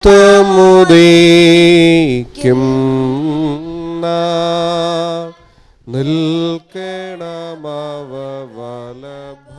മഹത്വമുദീക്കും നിൽക്കണമവ വലഭാഗ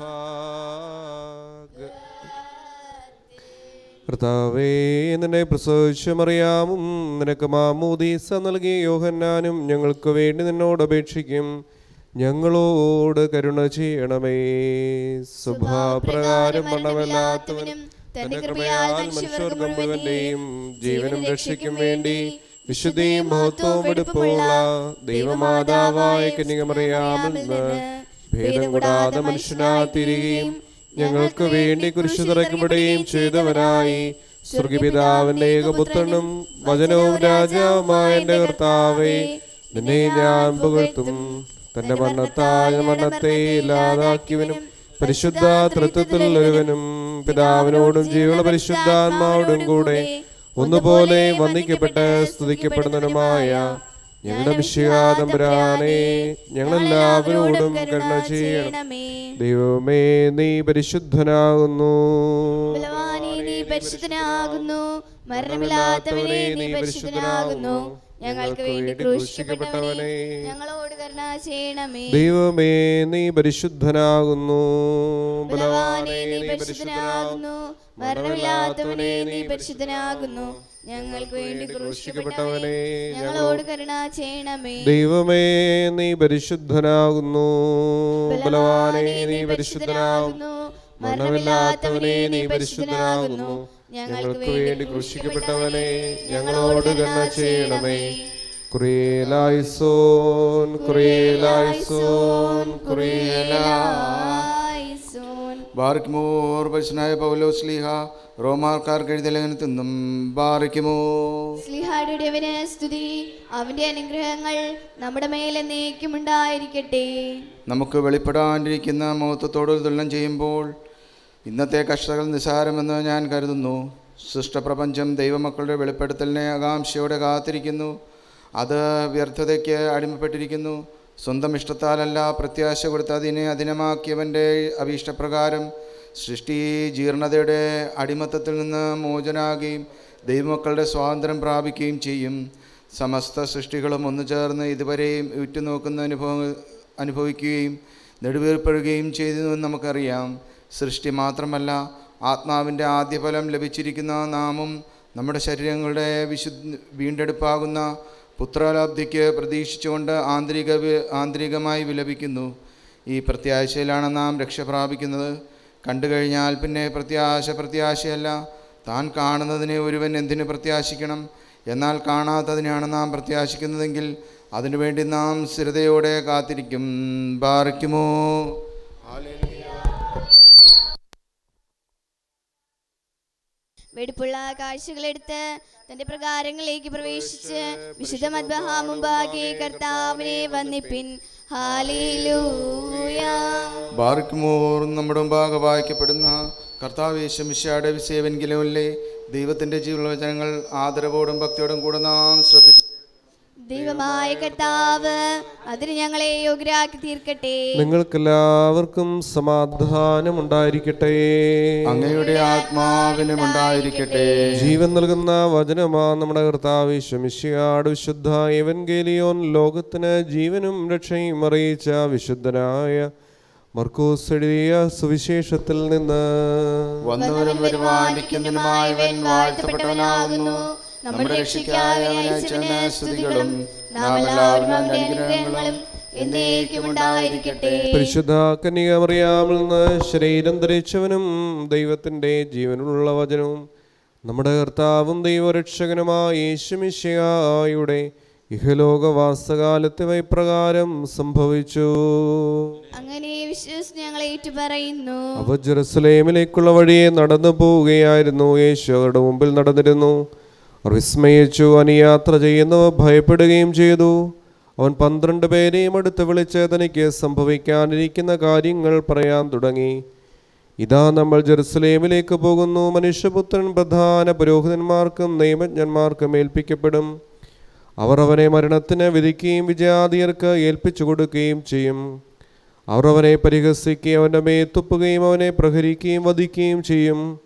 കർത്താവേ നിന്നെ പ്രസവിച്ച മറിയാമും നിനക്ക് മാമൂദീസ നൽകിയ യോഹന്നാനും ഞങ്ങൾക്ക് വേണ്ടി നിന്നോട് അപേക്ഷിക്കും ഞങ്ങളോട് കരുണ ചെയ്യണമേ സ്വഭാവപ്രകാരം മരണമല്ലാത്തവനും തന്റെ കൃപയാൽ മനുഷ്യവർഗം മുഴുവന്റെയും ജീവനും രക്ഷയ്ക്കും വേണ്ടി വിശുദ്ധിയും മഹത്വവും എടുപ്പുള്ള ദൈവമാതാവായ കന്യകമറിയാമിൽ നിന്ന് ഭേദം കൂടാതെ മനുഷ്യനാത്തിരികയും ഞങ്ങൾക്ക് വേണ്ടി കുരിശു തിറക്കപ്പെടുകയും ചെയ്തവനായി സ്വർഗപിതാവിന്റെ ഏകപുത്രനും വചനവും രാജാവുമായ എന്റെ കർത്താവേ നിന്നെ ഞാൻ പുകഴ്ത്തും തന്റെ മരണത്തായ മരണത്തെ ഇല്ലാതാക്കിയവനും പരിശുദ്ധ തൃത്വത്തിൽ ഒരുവനും പിതാവിനോടും ജീവനുള്ള പരിശുദ്ധാത്മാവോടും കൂടെ ഒന്നുപോലെ വന്ദിക്കപ്പെട്ട് സ്തുതിക്കപ്പെടുന്നവനുമായ ഞങ്ങളുടെ മിശികാതമ്പുരാനെ ഞങ്ങളെല്ലാവരോടും കരുണ ചെയ്യണം ദൈവമേ നീ പരിശുദ്ധനാകുന്നു ബലവാനേ നീ പരിശുദ്ധനാകുന്നു മരണമില്ലാത്തവനെ നീ പരിശുദ്ധനാകുന്നു ഞങ്ങൾക്ക് വേണ്ടി ക്രൂശിക്കപ്പെട്ടവനെ ഞങ്ങളോട് കരുണ ചെയ്യണമേ ദൈവമേ നീ പരിശുദ്ധനാകുന്നു ബലവാനേ നീ പരിശുദ്ധനാകുന്നു മരണമില്ലാത്തവനെ നീ പരിശുദ്ധനാകുന്നു ഞങ്ങൾക്ക് വേണ്ടി ക്രൂശിക്കപ്പെട്ടവനെ ഞങ്ങളോട് കരുണ ചെയ്യണമേ ദൈവമേ നീ പരിശുദ്ധനാകുന്നു ബലവാനെ നീ പരിശുദ്ധനാകുന്നു മരണമില്ലാത്തവനെ നീ പരിശുദ്ധനാകുന്നു ഞങ്ങൾക്ക് വേണ്ടി ക്രൂശിക്കപ്പെട്ടവനെ ഞങ്ങളോട് കരുണ ചെയ്യണമേ കുറിയലായിസോൻ കുറിയലായിസോൻ കുറിയലാ ആയിസോൻ. ബാറിക്കുമോർ പരിശുനായ പൗലോസ്ലീഹ റോമാർക്കാർക്ക് എഴുതിയ ലേഖനത്തിൽ നിന്നും ബാറിക്കുമോ ശ്ലീഹായുടെ അവന് സ്തുതി അവന്റെ അനുഗ്രഹങ്ങൾ നമ്മുടെ മേലെ നീക്കുമുണ്ടായിരിക്കട്ടെ നമുക്ക് വെളിപ്പെടാണ്ടിരിക്കുന്ന മഹത്വത്തോട് തുലനം ചെയ്യുമ്പോൾ ഇന്നത്തെ കഷ്ടതകൾ നിസ്സാരമെന്ന് ഞാൻ കരുതുന്നു സൃഷ്ടപ്രപഞ്ചം ദൈവമക്കളുടെ വെളിപ്പെടുത്തലിനെ ആകാംക്ഷയോടെ കാത്തിരിക്കുന്നു അത് വ്യർത്ഥതയ്ക്ക് അടിമപ്പെട്ടിരിക്കുന്നു സ്വന്തം ഇഷ്ടത്താലല്ല പ്രത്യാശ കൊടുത്ത് അതിനെ അധീനമാക്കിയവൻ്റെ അഭീഷ്ടപ്രകാരം സൃഷ്ടി ജീർണതയുടെ അടിമത്തത്തിൽ നിന്ന് മോചനാകുകയും ദൈവമക്കളുടെ സ്വാതന്ത്ര്യം പ്രാപിക്കുകയും ചെയ്യും സമസ്ത സൃഷ്ടികളും ഒന്നു ചേർന്ന് ഇതുവരെയും ഉറ്റുനോക്കുന്ന അനുഭവം അനുഭവിക്കുകയും നെടുവേർപ്പെടുകയും ചെയ്തു എന്ന് നമുക്കറിയാം സൃഷ്ടി മാത്രമല്ല ആത്മാവിൻ്റെ ആദ്യഫലം ലഭിച്ചിരിക്കുന്ന നാമും നമ്മുടെ ശരീരങ്ങളുടെ വിശുദ്ധ വീണ്ടെടുപ്പാകുന്ന പുത്രലാബ്ധിക്ക് പ്രതീക്ഷിച്ചുകൊണ്ട് ആന്തരിക വി- ആന്തരികമായി വിലപിക്കുന്നു ഈ പ്രത്യാശയിലാണ് നാം രക്ഷ പ്രാപിക്കുന്നത് കണ്ടു കഴിഞ്ഞാൽ പിന്നെ പ്രത്യാശ പ്രത്യാശയല്ല താൻ കാണുന്നതിനെ ഒരുവൻ എന്തിനു പ്രത്യാശിക്കണം എന്നാൽ കാണാത്തതിനാണ് നാം പ്രത്യാശിക്കുന്നതെങ്കിൽ അതിനുവേണ്ടി നാം സ്ഥിരതയോടെ കാത്തിരിക്കും ബാറിക്കുമോ വെടിപ്പുള്ള കാഴ്ചകളെടുത്ത് തന്റെ പ്രകാരങ്ങളിലേക്ക് പ്രവേശിച്ച് വിശുദ്ധ മദ്ബഹ മുമ്പാകെ കർത്താവിനെ വന്നിപ്പിൻ ഹാലേലൂയ ബാറിക്കുമോർ നമ്മുടെ മുമ്പാകെ വായിക്കപ്പെടുന്ന കർത്താവേശമിഷയുടെ വിസേവെങ്കിലുമല്ലേ ദൈവത്തിൻ്റെ ജീവവചനങ്ങൾ ആദരവോടും ഭക്തിയോടും കൂടെ നാം ശ്രദ്ധിച്ചു ദൈവമായ കർത്താവ് അതിന് ഞങ്ങളെ യോഗ്യരാക്കി തീർക്കട്ടെ നിങ്ങൾക്കെല്ലാവർക്കും സമാധാനം ഉണ്ടായിരിക്കട്ടെ അങ്ങയുടെ ആത്മാവിനും ഉണ്ടായിരിക്കട്ടെ ജീവൻ നൽകുന്ന വചനമാ നമ്മുടെ കർത്താവ് ശമിഷിയാട് വിശുദ്ധ എവൻഗേലിയോൻ ലോകത്തിന് ജീവനും രക്ഷയും അറിയിച്ച വിശുദ്ധനായ മർക്കോസ് എഴുതിയ സുവിശേഷത്തിൽ നിന്ന് വന്നവരും വരുവാനിക്കുന്നതിനുമായവൻ വാഴ്ത്തപ്പെട്ടവനാകുന്നു നമ്മുടെ രക്ഷയ്ക്കായ അവനയച്ചവന് സ്തുതികളും നാം എല്ലാവരും അവന്റെ അനുഗ്രഹങ്ങളും എന്നേക്കും ഉണ്ടായിരിക്കട്ടെ പരിശുദ്ധ കന്യകമറിയാമിൽ നിന്ന് ശരീരം ധരിച്ചവനും ദൈവത്തിൻ്റെ ജീവനുള്ള വചനവും നമ്മുടെ കർത്താവും ദൈവരക്ഷകനുമായ യേശുമിശയായുടെ ഇഹലോകവാസകാലത്ത് ഇപ്രകാരം സംഭവിച്ചു അങ്ങനെ വിശ്വസിച്ച് ഞങ്ങൾ ഏറ്റുപറയുന്നു അവ ജെറുസലേമിലേക്കുള്ള വഴിയെ നടന്നു പോവുകയായിരുന്നു യേശു അവരുടെ മുമ്പിൽ നടന്നിരുന്നു അവർ വിസ്മയിച്ചു അനുയാത്ര ചെയ്യുന്നവർ ഭയപ്പെടുകയും ചെയ്തു അവൻ പന്ത്രണ്ട് പേരെയും അടുത്ത് വിളിച്ച് തനിക്ക് സംഭവിക്കാനിരിക്കുന്ന കാര്യങ്ങൾ പറയാൻ തുടങ്ങി ഇതാ നമ്മൾ ജെറുസലേമിലേക്ക് പോകുന്നു മനുഷ്യപുത്രൻ പ്രധാന പുരോഹിതന്മാർക്കും നിയമജ്ഞന്മാർക്കും ഏൽപ്പിക്കപ്പെടും അവർ അവനെ മരണത്തിന് വിധിക്കുകയും വിജയാദിയർക്ക് ഏൽപ്പിച്ചു കൊടുക്കുകയും ചെയ്യും അവർ അവനെ പരിഹസിക്കുകയും അവൻ്റെ മേൽ തുപ്പുകയും അവനെ പ്രഹരിക്കുകയും വധിക്കുകയും ചെയ്യും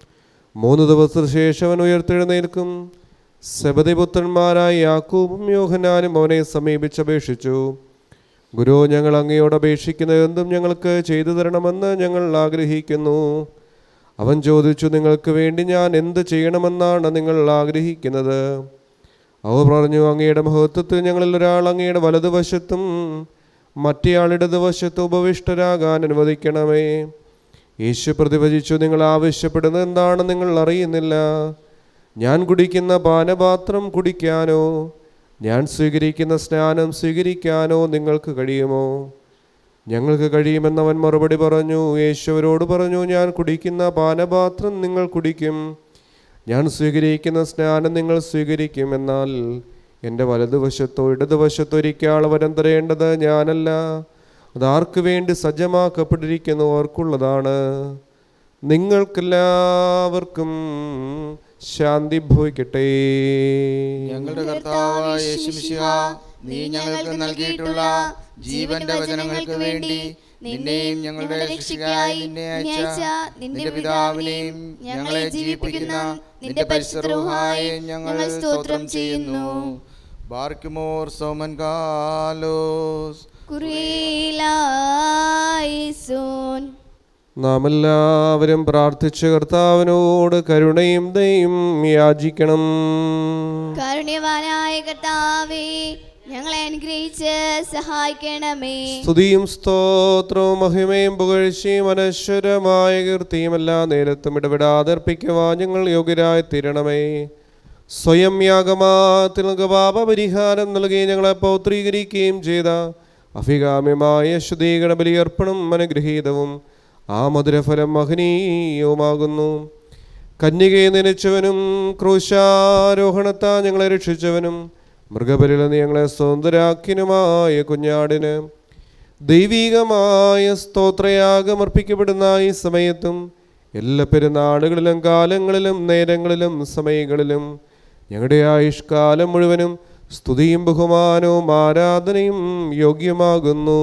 മൂന്ന് ദിവസത്തിന് ശേഷം അവൻ ഉയർത്തെഴുന്നേൽക്കും സബതിപുത്രന്മാരായ യാക്കൂബും യോഹനാനും അവനെ സമീപിച്ചപേക്ഷിച്ചു ഗുരു ഞങ്ങൾ അങ്ങയോട് അപേക്ഷിക്കുന്നത് എന്തും ഞങ്ങൾക്ക് ചെയ്തു തരണമെന്ന് ഞങ്ങൾ ആഗ്രഹിക്കുന്നു അവൻ ചോദിച്ചു നിങ്ങൾക്ക് വേണ്ടി ഞാൻ എന്ത് ചെയ്യണമെന്നാണ് നിങ്ങൾ ആഗ്രഹിക്കുന്നത് അവർ പറഞ്ഞു അങ്ങയുടെ മഹത്വത്തിൽ ഞങ്ങളിൽ ഒരാൾ അങ്ങയുടെ വലതുവശത്തും മറ്റേയാൾ ഇടതുവശത്തും ഉപവിഷ്ടരാകാൻ അനുവദിക്കണമേ യേശു പ്രതിഭജിച്ചു നിങ്ങൾ ആവശ്യപ്പെടുന്നത് എന്താണെന്ന് നിങ്ങൾ അറിയുന്നില്ല ഞാൻ കുടിക്കുന്ന പാനപാത്രം കുടിക്കാനോ ഞാൻ സ്വീകരിക്കുന്ന സ്നാനം സ്വീകരിക്കാനോ നിങ്ങൾക്ക് കഴിയുമോ ഞങ്ങൾക്ക് കഴിയുമെന്നവൻ മറുപടി പറഞ്ഞു യേശുവരോട് പറഞ്ഞു ഞാൻ കുടിക്കുന്ന പാനപാത്രം നിങ്ങൾ കുടിക്കും ഞാൻ സ്വീകരിക്കുന്ന സ്നാനം നിങ്ങൾ സ്വീകരിക്കും എന്നാൽ എൻ്റെ വലതുവശത്തോ ഇടതുവശത്തോ ഒരിക്കൽ വരം തരേണ്ടത് ഞാനല്ല അതാർക്ക് വേണ്ടി സജ്ജമാക്കപ്പെട്ടിരിക്കുന്നു അവർക്കുള്ളതാണ് നിങ്ങൾക്കെല്ലാവർക്കും ശാന്തി ഭവിക്കട്ടെ ഞങ്ങളുടെ കർത്താവായ യേശുമിശിഹ നീ ഞങ്ങൾക്ക് നൽകിയിട്ടുള്ള ജീവന്റെ വചനങ്ങൾക്ക് വേണ്ടി നിന്നെയും ഞങ്ങളുടെ രക്ഷയ്ക്കായി നിന്നെ അയച്ച നിന്റെ പിതാവിനെയും ഞങ്ങളെ ജീവിപ്പിക്കുന്ന നിന്റെ പരിശുദ്ധരുഹായും ഞങ്ങൾ സ്തോത്രം ചെയ്യുന്നു ബാർക്കുമോർ സോമൻ കാലോസ് കുറിയിലായിസോൻ നാം എല്ലാവരും പ്രാർത്ഥിച്ച കർത്താവിനോട് കരുണയും ദയും യാചിക്കണം കാരുണ്യവാനായ കർത്താവേ ഞങ്ങളെ അനുഗ്രഹിച്ച് സഹായിക്കണമേ സ്തുതിയും സ്തോത്രവും മഹിമയും പുകഴ്ചയും അനശ്വരമായ കീർത്തിയും എല്ലാ നേരത്തും ഇടപെടാതെ അർപ്പിക്കുവാൻ ഞങ്ങൾ യോഗ്യരായി തീരണമേ സ്വയം യാഗമാത്തിൽ പാപപരിഹാരം നൽകി ഞങ്ങളെ പൗത്രീകരിക്കുകയും ചെയ്ത അഭികാമ്യമായ ശുദ്ധീകരണ ബലിയർപ്പണം അനുഗ്രഹീതവും ആ മധുരഫലം മഹനീയവുമാകുന്നു കന്യകയെ നനച്ചവനും ക്രൂശാരോഹണത്താ ഞങ്ങളെ രക്ഷിച്ചവനും മൃഗബലിൽ നിന്ന് ഞങ്ങളെ സ്വതന്ത്രരാക്കിനുമായ കുഞ്ഞാടിന് ദൈവീകമായ സ്തോത്രയാഗം അർപ്പിക്കപ്പെടുന്ന ഈ സമയത്തും എല്ലാ പെരുന്നാളുകളിലും കാലങ്ങളിലും നേരങ്ങളിലും സമയങ്ങളിലും ഞങ്ങളുടെ ആയുഷ്കാലം മുഴുവനും സ്തുതിയും ബഹുമാനവും ആരാധനയും യോഗ്യമാകുന്നു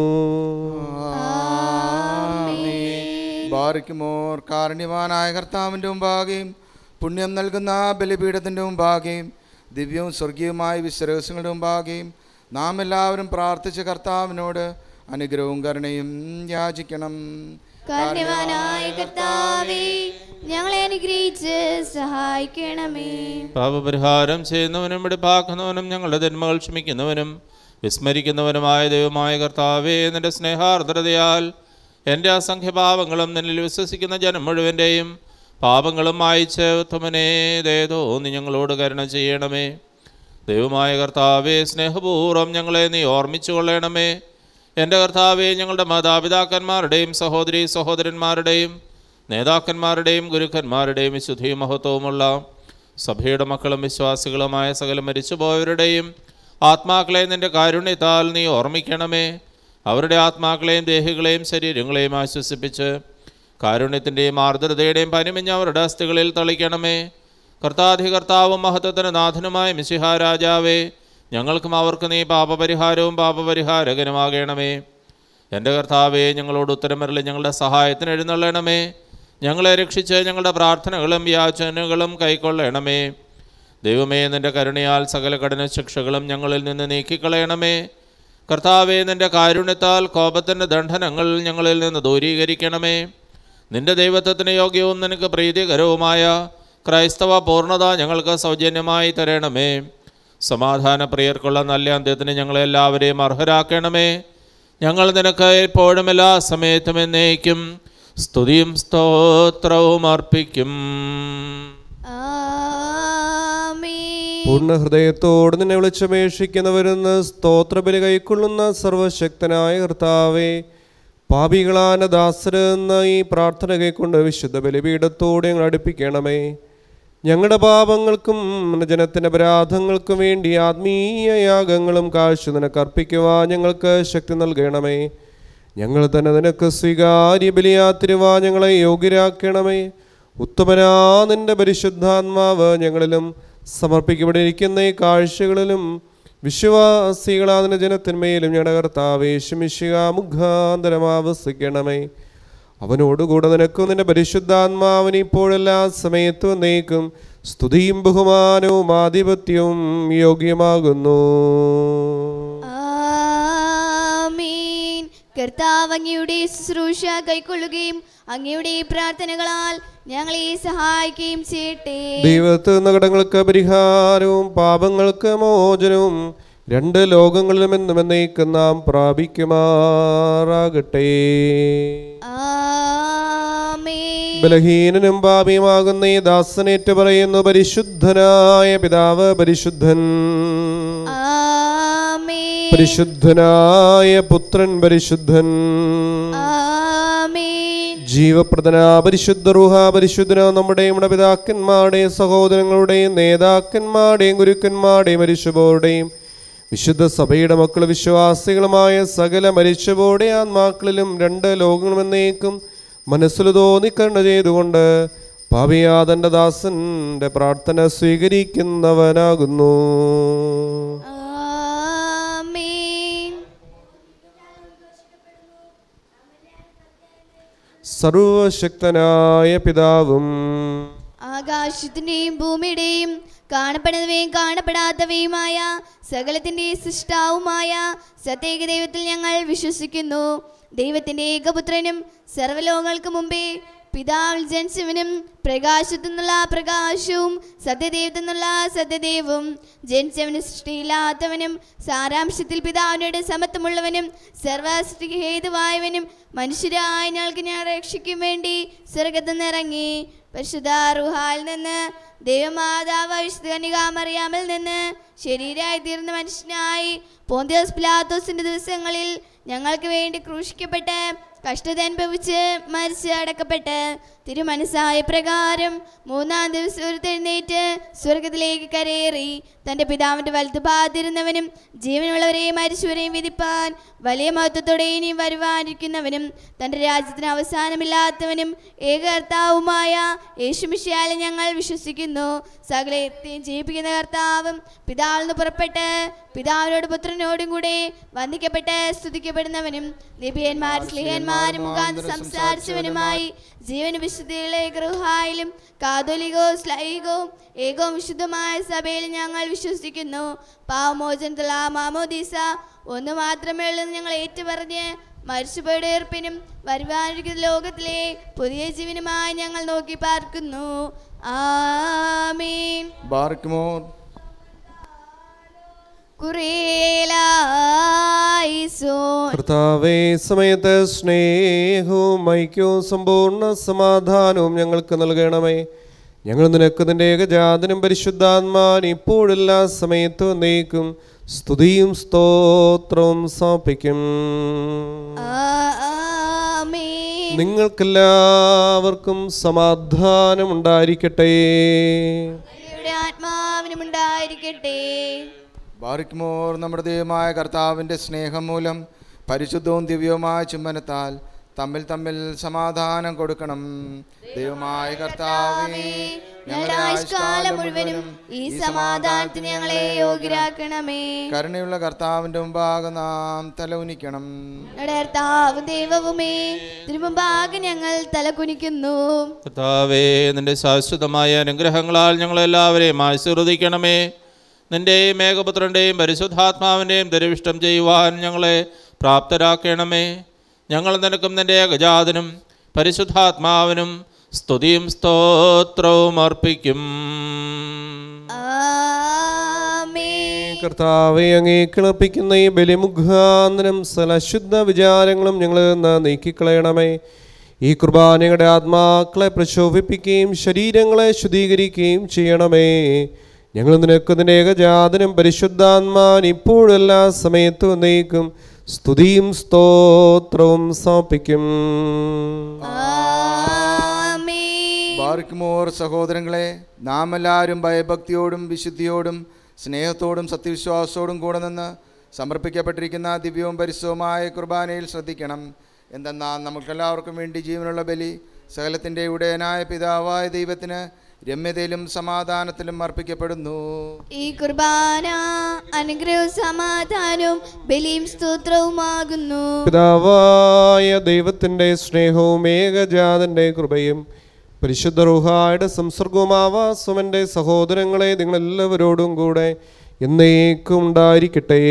ബാറിക്കുമോർ കാരുണ്യവാനായ കർത്താവിൻ്റെ മുമ്പാകെയും പുണ്യം നൽകുന്ന ബലിപീഠത്തിൻ്റെ മുമ്പാകെയും ദിവ്യവും സ്വർഗീയമായ വിശ്വാസങ്ങളുടെ മുമ്പാകെയും നാം എല്ലാവരും പ്രാർത്ഥിച്ച കർത്താവിനോട് അനുഗ്രഹവും കരുണയും യാചിക്കണം കാരുണ്യവാനായ കർത്താവേ ഞങ്ങളെ അനുഗ്രഹിച്ച് സഹായിക്കണമേ പാപപരിഹാരം ചെയ്യുന്നവനും വെടിപ്പാക്കുന്നവനും ഞങ്ങളുടെ ജന്മകൾ ക്ഷമിക്കുന്നവനും വിസ്മരിക്കുന്നവനുമായ ദൈവമായ കർത്താവേ നിന്റെ സ്നേഹാർദ്രതയാൽ എൻ്റെ അസംഖ്യ പാപങ്ങളും നിന്നിൽ വിശ്വസിക്കുന്ന ജനം മുഴുവൻ്റെയും പാപങ്ങളും മായിച്ച് ഉത്തമനേ ദയതോ നീ ഞങ്ങളോട് കരുണ ചെയ്യണമേ ദൈവമായ കർത്താവേ സ്നേഹപൂർവ്വം ഞങ്ങളെ നീ ഓർമ്മിച്ചു കൊള്ളണമേ എൻ്റെ കർത്താവെ ഞങ്ങളുടെ മാതാപിതാക്കന്മാരുടെയും സഹോദരി സഹോദരന്മാരുടെയും നേതാക്കന്മാരുടെയും ഗുരുക്കന്മാരുടെയും വിശുദ്ധിയും മഹത്വവുമുള്ള സഭയുടെ മക്കളും വിശ്വാസികളുമായ സകല മരിച്ചുപോയവരുടെയും ആത്മാക്കളെ നിന്റെ കാരുണ്യത്താൽ നീ ഓർമ്മിക്കണമേ അവരുടെ ആത്മാക്കളെയും ദേഹികളെയും ശരീരങ്ങളെയും ആശ്വസിപ്പിച്ച് കാരുണ്യത്തിൻ്റെയും ആർദ്രതയുടെയും പനിമഞ്ഞ അവരുടെ അസ്ഥികളിൽ തളിക്കണമേ കർത്താധികർത്താവും മഹത്വത്തിന് നാഥനുമായ മിശിഹ രാജാവേ ഞങ്ങൾക്കും അവർക്ക് നീ പാപപരിഹാരവും പാപപരിഹാരകനുമാകണമേ എൻ്റെ കർത്താവെ ഞങ്ങളോട് ഉത്തരമരളി ഞങ്ങളുടെ സഹായത്തിന് എഴുന്നള്ളണമേ ഞങ്ങളെ രക്ഷിച്ച് ഞങ്ങളുടെ പ്രാർത്ഥനകളും യാചനകളും കൈക്കൊള്ളണമേ ദൈവമേ നിൻ്റെ കരുണയാൽ സകല കഠിന ശിക്ഷകളും ഞങ്ങളിൽ നിന്ന് നീക്കിക്കളയണമേ കർത്താവെ നിൻ്റെ കാരുണ്യത്താൽ കോപത്തിൻ്റെ ദണ്ഡനങ്ങൾ ഞങ്ങളിൽ നിന്ന് ദൂരീകരിക്കണമേ നിന്റെ ദൈവത്വത്തിന് യോഗ്യവും നിനക്ക് പ്രീതികരവുമായ ക്രൈസ്തവ പൂർണ്ണത ഞങ്ങൾക്ക് സൗജന്യമായി തരണമേ സമാധാന പ്രിയർക്കുള്ള നല്ല അന്ത്യത്തിന് ഞങ്ങളെല്ലാവരെയും അർഹരാക്കണമേ ഞങ്ങൾ നിനക്ക് എപ്പോഴും എല്ലാ സമയത്തും എന്നേക്കും സ്തുതിയും സ്തോത്രവും അർപ്പിക്കും ആമേൻ പൂർണ്ണ ഹൃദയത്തോട് നിന്നെ വിളിച്ചപേക്ഷിക്കുന്നവരെന്ന് സ്തോത്രബലി കൈക്കൊള്ളുന്ന സർവശക്തനായ കർത്താവേ പാപികളാന ദാസരെന്ന ഈ പ്രാർത്ഥന കൈക്കൊണ്ട് വിശുദ്ധ ബലിപീഠത്തോടെ ഞങ്ങൾ അടുപ്പിക്കണമേ ഞങ്ങളുടെ പാപങ്ങൾക്കും ജനത്തിൻ്റെ അപരാധങ്ങൾക്കും വേണ്ടി ആത്മീയ യാഗങ്ങളും കാഴ്ച നിനക്ക് അർപ്പിക്കുവാൻ ഞങ്ങൾക്ക് ശക്തി നൽകണമേ ഞങ്ങൾ തന്നെ നിനക്ക് സ്വീകാര്യ ബലിയാത്തിരുവാ ഞങ്ങളെ യോഗ്യരാക്കണമേ ഉത്തമനാ നിന്റെ പരിശുദ്ധാത്മാവ് ഞങ്ങളിലും സമർപ്പിക്കപ്പെട്ടിരിക്കുന്ന ഈ കാഴ്ചകളിലും വിശ്വാസികളാതിന് ജനത്തിന്മേലും ഞങ്ങളുടെ കർത്താവേശുമിശിക മുഖാന്തരമാവസിക്കണമേ അവനോടുകൂടെ നിനക്കും നിന്റെ പരിശുദ്ധാത്മാവിന് ഇപ്പോഴെല്ലാ സമയത്തും നീക്കും സ്തുതിയും ബഹുമാനവും ആധിപത്യവും യോഗ്യമാകുന്നു ആമീൻ കർത്താവ് അങ്ങയുടെ ശുശ്രൂഷ കൈക്കൊള്ളുകയും അങ്ങയുടെ പ്രാർത്ഥനകളാൽ ഞങ്ങളെ സഹായിക്കുകയും ചെയ്യട്ടെ ദൈവത്തിൽ നിന്ന് കടങ്ങൾക്ക് പരിഹാരവും പാപങ്ങൾക്ക് മോചനവും രണ്ട് ലോകങ്ങളിലും എന്നും എന്നേക്കും നാം പ്രാപിക്കുമാറാകട്ടെ ആമീൻ ബലഹീനനും പാപിയുമാകുന്ന ഈ ദാസനേറ്റ് പറയുന്നു പരിശുദ്ധനായ പിതാവ് പരിശുദ്ധൻ ആമീൻ പരിശുദ്ധനായ പുത്രൻ പരിശുദ്ധൻ ആമീൻ ജീവപ്രദന പരിശുദ്ധ റുഹ പരിശുദ്ധന നമ്മുടെയും നമ്മുടെ പിതാക്കന്മാരുടെയും സഹോദരങ്ങളുടെയും നേതാക്കന്മാരുടെയും ഗുരുക്കന്മാരുടെയും മരിച്ചുപോരുടെയും വിശുദ്ധ സഭയുടെ മക്കൾ വിശ്വാസികളുമായ സകല മരിച്ചുപോടെ ആത്മാക്കളിലും രണ്ട് ലോകങ്ങളും എന്നേക്കും മനസ്സിൽ തോന്നിക്കണ്ണ ചെയ്തുകൊണ്ട് പാപിയാതന്റെ ദാസന്റെ പ്രാർത്ഥന സ്വീകരിക്കുന്നവനാകുന്നു ആമീൻ സർവശക്തനായ പിതാവും ആകാശത്തിന്റെയും ഭൂമിയുടെയും കാണപ്പെടുന്നവയും കാണപ്പെടാത്തവയുമായ സകലത്തിന്റെ സൃഷ്ടാവുമായ സത്യേക ദൈവത്തിൽ ഞങ്ങൾ വിശ്വസിക്കുന്നു ദൈവത്തിന്റെ ഏകപുത്രനും സർവ്വലോകങ്ങൾക്ക് മുമ്പേ പിതാവിൽ ജനിച്ചവനും പ്രകാശത്തു നിന്നുള്ള പ്രകാശവും സത്യദൈവത്തിൽ നിന്നുള്ള സത്യദേവും ജനിച്ചവനും സൃഷ്ടിയില്ലാത്തവനും സാരാംശത്തിൽ പിതാവിനോട് സമത്വമുള്ളവനും സർവസൃഷ്ടിക്ക് ഹേതുവായവനും മനുഷ്യരായ ഞങ്ങൾക്ക് ഞാൻ രക്ഷിക്കും വേണ്ടി സ്വർഗത്തിൽ നിന്നിറങ്ങി പരിശുദ്ധ റുഹാൽ നിന്ന് ദൈവമാതാവ് വിശുദ്ധനികാമറിയാമിൽ നിന്ന് ശരീരമായി തീർന്ന മനുഷ്യനായി പോന്തിയോസ് പിലാത്തോസിന്റെ ദിവസങ്ങളിൽ ഞങ്ങൾക്ക് വേണ്ടി ക്രൂശിക്കപ്പെട്ട് കഷ്ടത അനുഭവിച്ച് മരിച്ച് അടക്കപ്പെട്ട് തിരുമനസായ പ്രകാരം മൂന്നാം ദിവസം ഉരുത്തെഴുന്നേറ്റ് സ്വർഗത്തിലേക്ക് കരയേറി തൻ്റെ പിതാവിൻ്റെ വലതു പാതിരുന്നവനും ജീവനുള്ളവരെയും മരിച്ചവരെയും വിധിപ്പാൻ വലിയ മഹത്വത്തോടെ ഇനിയും വരുവാനിരിക്കുന്നവനും തൻ്റെ രാജ്യത്തിന് അവസാനമില്ലാത്തവനും ഏകകർത്താവുമായ യേശുമിശിയാലെ ഞങ്ങൾ വിശ്വസിക്കുന്നു സകലത്തെയും ജീവിപ്പിക്കുന്ന കർത്താവും പിതാവിൽ നിന്ന് പുറപ്പെട്ട് പിതാവിനോട് പുത്രനോടും കൂടെ വന്ദിക്കപ്പെട്ട് സ്തുതിക്കപ്പെടുന്നവനും നിബിയന്മാർ സ്ലിഹന്മാരും മുഖാന്തരം സംസാരിച്ചവനുമായി ജീവന വിശുദ്ധികളെ ഗൃഹായിലും കാതോലികോ സ്ലൈകവും ഏകവും വിശുദ്ധമായ സഭയിൽ ഞങ്ങൾ വിശ്വസിക്കുന്നു പാവമോചനത്തിലുള്ള ആ മാമോദീസ ഒന്ന് മാത്രമേ ഉള്ളൂ എന്ന് ഞങ്ങൾ ഏറ്റുപറഞ്ഞ് മരിച്ചുപോയുടെ ഏർപ്പിനും വരുവാനിരിക്കുന്ന ലോകത്തിലെ പുതിയ ജീവനുമായി ഞങ്ങൾ നോക്കി പാർക്കുന്നു ആമീൻ ബാർക്കുമോർ കുറേലായിസോൻ കർത്താവേ സമയത്ത് സ്നേഹവും ഐക്യവും സമ്പൂർണ്ണ സമാധാനവും ഞങ്ങൾക്ക് നൽകണമേ ഞങ്ങൾ നിനക്ക് നിന്റെ ഏകജാതനും പരിശുദ്ധാത്മാൻ ഇപ്പോഴെല്ലാ സമയത്തും നീക്കും സ്തുതിയും സ്തോത്രവും സമർപ്പിക്കും ആമീൻ നിങ്ങൾക്കെല്ലാവർക്കും സമാധാനം ഉണ്ടായിരിക്കട്ടെ അങ്ങയുടെ ആത്മാവിനും ഉണ്ടായിരിക്കട്ടെ ബാറിക്കുമോർ നമ്മുടെ ദൈവമായ കർത്താവിൻ്റെ സ്നേഹം മൂലം പരിശുദ്ധവും ദിവ്യവുമായ ചുംബനത്താൽ തമ്മിൽ തമ്മിൽ സമാധാനം കൊടുക്കണം ദൈവമായ കർത്താവേ ഞങ്ങളുടെ ആയുഷ്കാലം മുഴുവനും ഈ സമാധാനത്തിന് ഞങ്ങളെ യോഗ്യരാക്കണമേ കരുണയുള്ള കർത്താവിൻ്റെ മുമ്പാകെ നാം തല ഉനിക്കണം ഞങ്ങളുടെ കർത്താവ് ദൈവവുമേ തിരുമുമ്പാകെ ഞങ്ങൾ തലകുനിക്കുന്നു കർത്താവേ നിന്റെ ശാശ്വതമായ അനുഗ്രഹങ്ങളാൽ ഞങ്ങളെല്ലാവരെയും ആശീർവദിക്കണമേ നിന്റെയും ഏകപുത്രൻ്റെയും പരിശുദ്ധാത്മാവിൻ്റെയും ദരിവിഷ്ടം ചെയ്യുവാൻ ഞങ്ങളെ പ്രാപ്തരാക്കണമേ ഞങ്ങൾ നിനക്കും നിന്റെ ഏകജാതനും പരിശുദ്ധാത്മാവിനും സ്തുതിയും സ്തോത്രവും അർപ്പിക്കും ആമേൻ കർത്താവെ അങ്ങേ കിളപ്പിക്കുന്ന ഈ ബലിമുഖാന്തരം സലശുദ്ധ വിചാരങ്ങളും ഞങ്ങളിൽ നിന്ന് നീക്കിക്കളയണമേ ഈ കുർബാനയുടെ ആത്മാക്കളെ പ്രശോഭിപ്പിക്കുകയും ശരീരങ്ങളെ ശുദ്ധീകരിക്കുകയും ചെയ്യണമേ ഞങ്ങൾ നിനക്ക് നിന്റെ ഏകജാതനും പരിശുദ്ധാത്മാൻ ഇപ്പോഴെല്ലാ സമയത്തും നീക്കും സ്തുതിയും സ്തോത്രവും സമർപ്പിക്കും ആമേൻ ബാറിക്കുമോർ സഹോദരങ്ങളെ നാം എല്ലാവരും ഭയഭക്തിയോടും വിശുദ്ധിയോടും സ്നേഹത്തോടും സത്യവിശ്വാസത്തോടും കൂടെ നിന്ന് സമർപ്പിക്കപ്പെട്ടിരിക്കുന്ന ദിവ്യവും പരിശുദ്ധവുമായ കുർബാനയിൽ ശ്രദ്ധിക്കണം എന്തെന്നാൽ നമുക്കെല്ലാവർക്കും വേണ്ടി ജീവനുള്ള ബലി സകലത്തിൻ്റെ ഉടയനായ പിതാവായ ദൈവത്തിന് രമ്യതയിലും സമാധാനത്തിലും അർപ്പിക്കപ്പെടുന്നു ഈ കുർബാന അനുഗ്രഹവും സമാധാനവും ബലിയും സ്തോത്രവുമാകുന്നു പിതാവായ ദൈവത്തിൻ്റെ സ്നേഹവും ഏകജാതൻ്റെ കൃപയും പരിശുദ്ധ റുഹായുടെ സംസർഗവും ആവാസവും എൻ്റെ സഹോദരങ്ങളെ നിങ്ങളെല്ലാവരോടും കൂടെ എന്നേക്കും ഉണ്ടായിരിക്കട്ടെ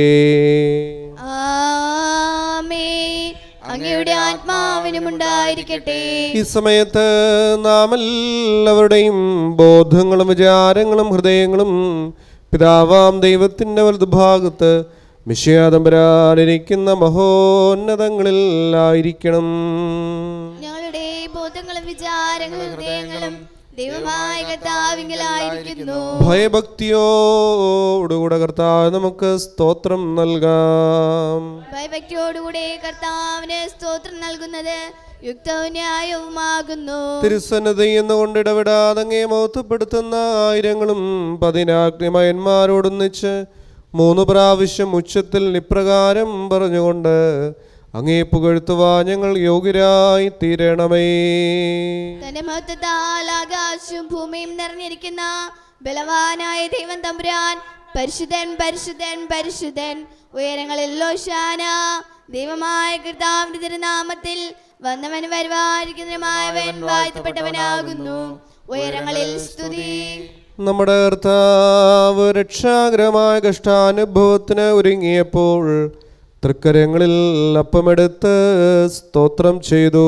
ആമേ അങ്ങയുടെ ആത്മാവിനും ഉണ്ടായിരിക്കട്ടെ ഈ സമയത്ത് നാം എല്ലാവരുടെയും ബോധങ്ങളും വിചാരങ്ങളും ഹൃദയങ്ങളും പിതാവാം ദൈവത്തിൻ്റെ വലതുഭാഗത്ത് മിഷ്യാതമ്പരാനിരിക്കുന്ന മഹോന്നതങ്ങളിലായിരിക്കണം ഞങ്ങളുടെ ബോധങ്ങളും വിചാരങ്ങളും ഹൃദയങ്ങളും ദൈവമായ കർത്താവിങ്കലായിരിക്കുന്നു ഭയഭക്തിയോടുകൂടെ കർത്താവ് നമുക്ക് സ്തോത്രം നൽകാം ഭയഭക്തിയോടുകൂടെ കർത്താവിന് സ്തോത്രം നൽകുന്നത് യുക്തവും ന്യായവുമാകുന്നു തിരുസന്നതി എന്നുകൊണ്ട് ഇടപെടാതെ അങ്ങേ മഹത്വപ്പെടുത്തുന്ന ആയിരങ്ങളും പതിനാഗ്നിമയന്മാരോടൊന്നിച്ച് മൂന്ന് പ്രാവശ്യം ഉച്ചത്തിൽ ഇപ്രകാരം പറഞ്ഞുകൊണ്ട് അങ്ങേ പുകഴ്ത്തുവാ ഞങ്ങൾ യോഗ്യരായി തീരണമേ തന്റെ മഹത്വത്താൽ ആകാശവും ഭൂമിയും നിറഞ്ഞിരിക്കുന്ന ബലവാനായ ദൈവം തമ്പുരാൻ പരിശുദ്ധൻ പരിശുദ്ധൻ പരിശുദ്ധൻ ഉയരങ്ങളിൽ ലോശാന ദൈവമായ കർത്താവിന്റെ തിരുനാമത്തിൽ വന്നവൻ വരുവായിരിക്കുന്നവൻ വാഴ്ത്തപ്പെട്ടവനാകുന്നു ഉയരങ്ങളിൽ സ്തുതി നമ്മുടെ കർത്താവ് രക്ഷാകരമായ കഷ്ടാനുഭവത്തിന് ഒരുങ്ങിയപ്പോൾ തൃക്കരങ്ങളിൽ അപ്പമെടുത്ത് സ്തോത്രം ചെയ്തു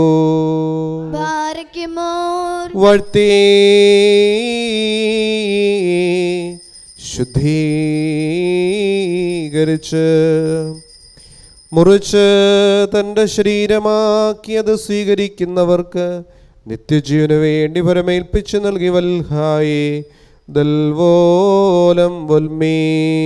ബാരയ്ക്കുമോർ വാഴ്ത്തി ശുദ്ധീകരിച്ച് മുറിച്ച് തൻ്റെ ശരീരമാക്കിയത് സ്വീകരിക്കുന്നവർക്ക് നിത്യജീവന് വേണ്ടി പരമേൽപ്പിച്ചു നൽകി വൽഹായി ദൽവോലം വൽമീ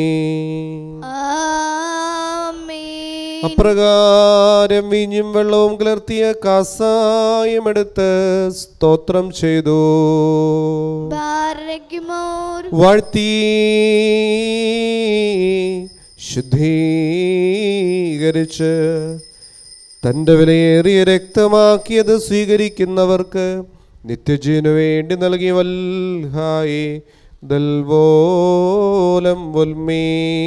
ആമേൻ അപ്രകാരം വീഞ്ഞും വെള്ളവും കലർത്തിയ കാസായം എടുത്ത് സ്തോത്രം ചെയ്തു ബാരയ്ക്കുമോർ വാഴ്ത്തി ശുദ്ധീകരിച്ച് തൻ്റെ വിലയേറിയ രക്തമാക്കിയത് സ്വീകരിക്കുന്നവർക്ക് നിത്യജീവനു വേണ്ടി നൽകി വൽഹായി ദൽവോലം വൽമീ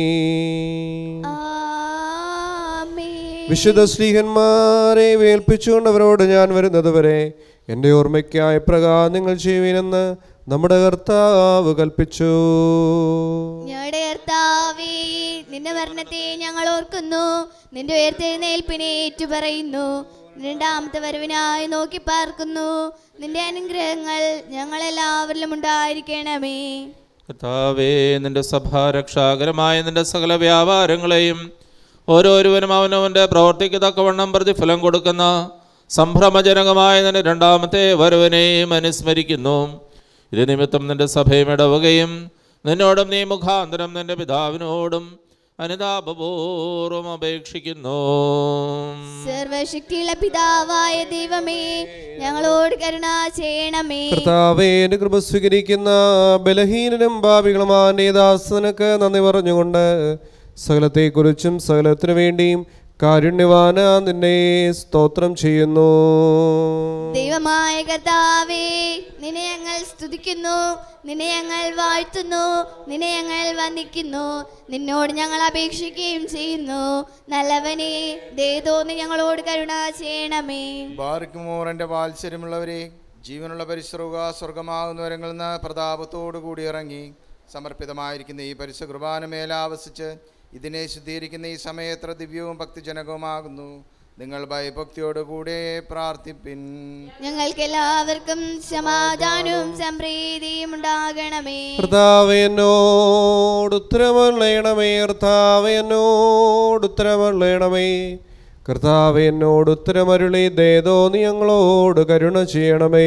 ആമേൻ വിശുദ്ധ ശ്രീഹന്മാരെ വേൽപ്പിച്ചുകൊണ്ട് അവരോട് ഞാൻ വരുന്നത് വരെ എൻ്റെ ഓർമ്മയ്ക്കായ പ്രകാരം നിങ്ങൾ ചെയ്യുവിനെന്ന് നമ്മുടെ കർത്താവ് കൽപ്പിച്ചു ഞങ്ങളുടെ കർത്താവേ നിന്റെ മരണത്തെ ഞങ്ങൾ ഓർക്കുന്നു നിന്റെ ഉയർത്തെഴുന്നേൽപ്പിനെ ഏറ്റുപറയുന്നു നിന്റെ രണ്ടാമത്തെ വരവിനായി നോക്കി പാർക്കുന്നു നിന്റെ അനുഗ്രഹങ്ങൾ ഞങ്ങളെല്ലാവരിലും ഉണ്ടായിരിക്കണമേ കർത്താവേ നിന്റെ സഭ രക്ഷാകരമായ നിന്റെ സകല വ്യാപാരങ്ങളെയും ഓരോരുവനും അവനവൻ്റെ പ്രവർത്തിക്ക് തക്കവണ്ണം പ്രതിഫലം കൊടുക്കുന്ന സംഭ്രമജനകമായ നിന്റെ രണ്ടാമത്തെ വരവനെയും അനുസ്മരിക്കുന്നു ഇത് നിമിത്തം നിന്റെ സഭയും ഇടവുകയും നിന്നോടും നീ മുഖാന്തരം നിന്റെ പിതാവിനോടും അനുതാപപൂർവം അപേക്ഷിക്കുന്നു സർവശക്തിയുള്ള പിതാവായ ദൈവമേ ഞങ്ങളോട് കരുണ ചെയ്യണമേ കർത്താവേ എൻ്റെ കൃപ സ്വീകരിക്കുന്ന ബലഹീനനും ഭാവികളുമായ ദാസനക്ക് നന്ദി പറഞ്ഞുകൊണ്ട് സകലത്തെക്കുറിച്ചും സകലത്തിനു വേണ്ടിയും കാരുണ്യവാന നിന്നെ സ്തോത്രം ചെയ്യുന്നു ദൈവമായ കർത്താവേ നിന്നെ ഞങ്ങൾ സ്തുതിക്കുന്നു നിന്നെ ഞങ്ങൾ വാഴ്ത്തുന്നു നിന്നെ ഞങ്ങൾ വന്ദിക്കുന്നു നിന്നോട് ഞങ്ങൾ അപേക്ഷിക്കുകയും ചെയ്യുന്നു നല്ലവനെ ദേതോന്ന് ഞങ്ങളോട് കരുണ ചെയ്യണമേ ബാറിക്കുമോർ എൻ്റെ വാത്സര്യമുള്ളവരെ ജീവനുള്ള പരിശ്രവുക സ്വർഗമാകുന്നവരങ്ങളിൽ നിന്ന് പ്രതാപത്തോടു കൂടി ഇറങ്ങി സമർപ്പിതമായിരിക്കുന്ന ഈ പരിശു കുർബാന മേലാവസിച്ച് ഇതിനെ ശുദ്ധീകരിക്കുന്ന ഈ സമയത്ര ദിവ്യവും ഭക്തിജനകവുമാകുന്നു നിങ്ങൾ ഭയഭക്തിയോടുകൂടെ പ്രാർത്ഥിപ്പിൻ ഞങ്ങൾക്ക് എല്ലാവർക്കും സമാധാനവും സംപ്രീതിയും ഉണ്ടാകണമേ കർത്താവേ എന്നോട് ഉത്തരമള്ളയണമേ കർത്താവേ എന്നോട് ഉത്തരമള്ളയണമേ കർത്താവേ എന്നോട് ഉത്തരമരുളി ദേതോ നീ ഞങ്ങളോട് കരുണ ചെയ്യണമേ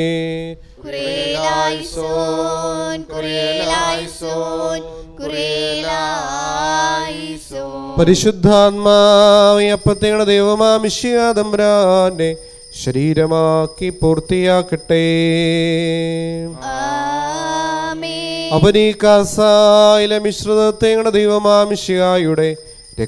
കുറേലായിസോൻ കുറേലായിസോൻ കുറേലായിസോൻ പരിശുദ്ധാത്മാവി അപ്പത്തേണ ദൈവമാമിഷ്യാതമ്പ്രാന്റെ ശരീരമാക്കി പൂർത്തിയാക്കട്ടെ ആമേൻ അവനീ കാസായിലെ മിശ്രിതത്തേങ്ങടെ ദൈവമാമിഷ്യായുടെ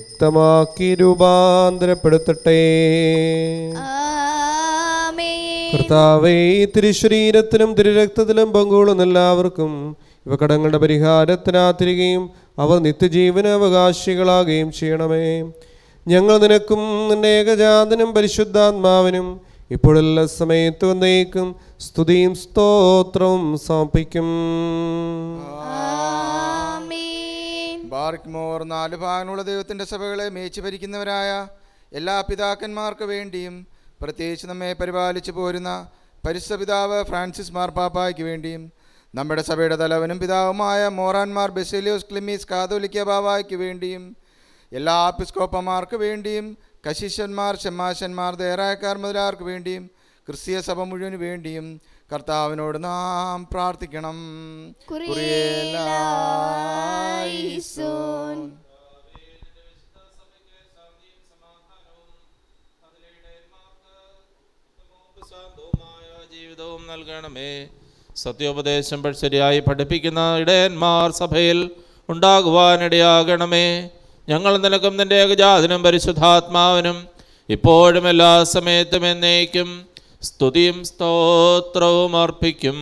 രക്തമാക്കി രൂപാന്തരപ്പെടുത്തട്ടെ ആമേൻ കർത്താവേ ഈ തിരുശരീരത്തിലും തിരുരക്തത്തിലും പങ്കുകൊള്ളുന്ന എല്ലാവർക്കും ഇവ കടങ്ങളുടെ പരിഹാരത്തിനാത്തിരികയും അവർ നിത്യജീവന അവകാശികളാകുകയും ചെയ്യണമേ ഞങ്ങൾ നിനക്കും നിന്റെ ഏകജാതനും പരിശുദ്ധാത്മാവിനും ഇപ്പോഴെല്ലാ സമയത്തും എന്നേക്കും സ്തുതിയും സ്തോത്രവും സമർപ്പിക്കും ആമേൻ ബാർക്ക് മോർ നാല് ഭാഗങ്ങളുള്ള ദൈവത്തിൻ്റെ സഭകളെ മേച്ചു ഭരിക്കുന്നവരായ എല്ലാ പിതാക്കന്മാർക്ക് വേണ്ടിയും പ്രത്യേകിച്ച് നമ്മെ പരിപാലിച്ചു പോരുന്ന പരിശുദ്ധ പിതാവ് ഫ്രാൻസിസ് മാർപ്പാപ്പായ്ക്ക് വേണ്ടിയും നമ്മുടെ സഭയുടെ തലവനും പിതാവുമായ മോറാൻമാർ ബെസേലിയോസ് ക്ലിമീസ് കാതോലിക്ക ബാവായ്ക്ക് വേണ്ടിയും എല്ലാ പിസ്കോപ്പമാർക്ക് വേണ്ടിയും കശിശന്മാർ ഷമ്മാശന്മാർ ദേറായക്കാർ മുതലാർക്ക് വേണ്ടിയും ക്രിസ്തീയ സഭ മുഴുവന് വേണ്ടിയും കർത്താവിനോട് നാം പ്രാർത്ഥിക്കണം കുറിയേലായിസോൻ. ശാന്തവുമായ ജീവിതവും നൽകണമേ സത്യോപദേശം പ- ശരിയായി പഠിപ്പിക്കുന്ന ഇടയന്മാർ സഭയിൽ ഉണ്ടാകുവാനിടയാകണമേ ഞങ്ങൾ നിനക്കും നിന്റെ ഏകജാതനും പരിശുദ്ധാത്മാവിനും ഇപ്പോഴും എല്ലാ സമയത്തും എന്നേക്കും സ്തുതിയും സ്തോത്രവും അർപ്പിക്കും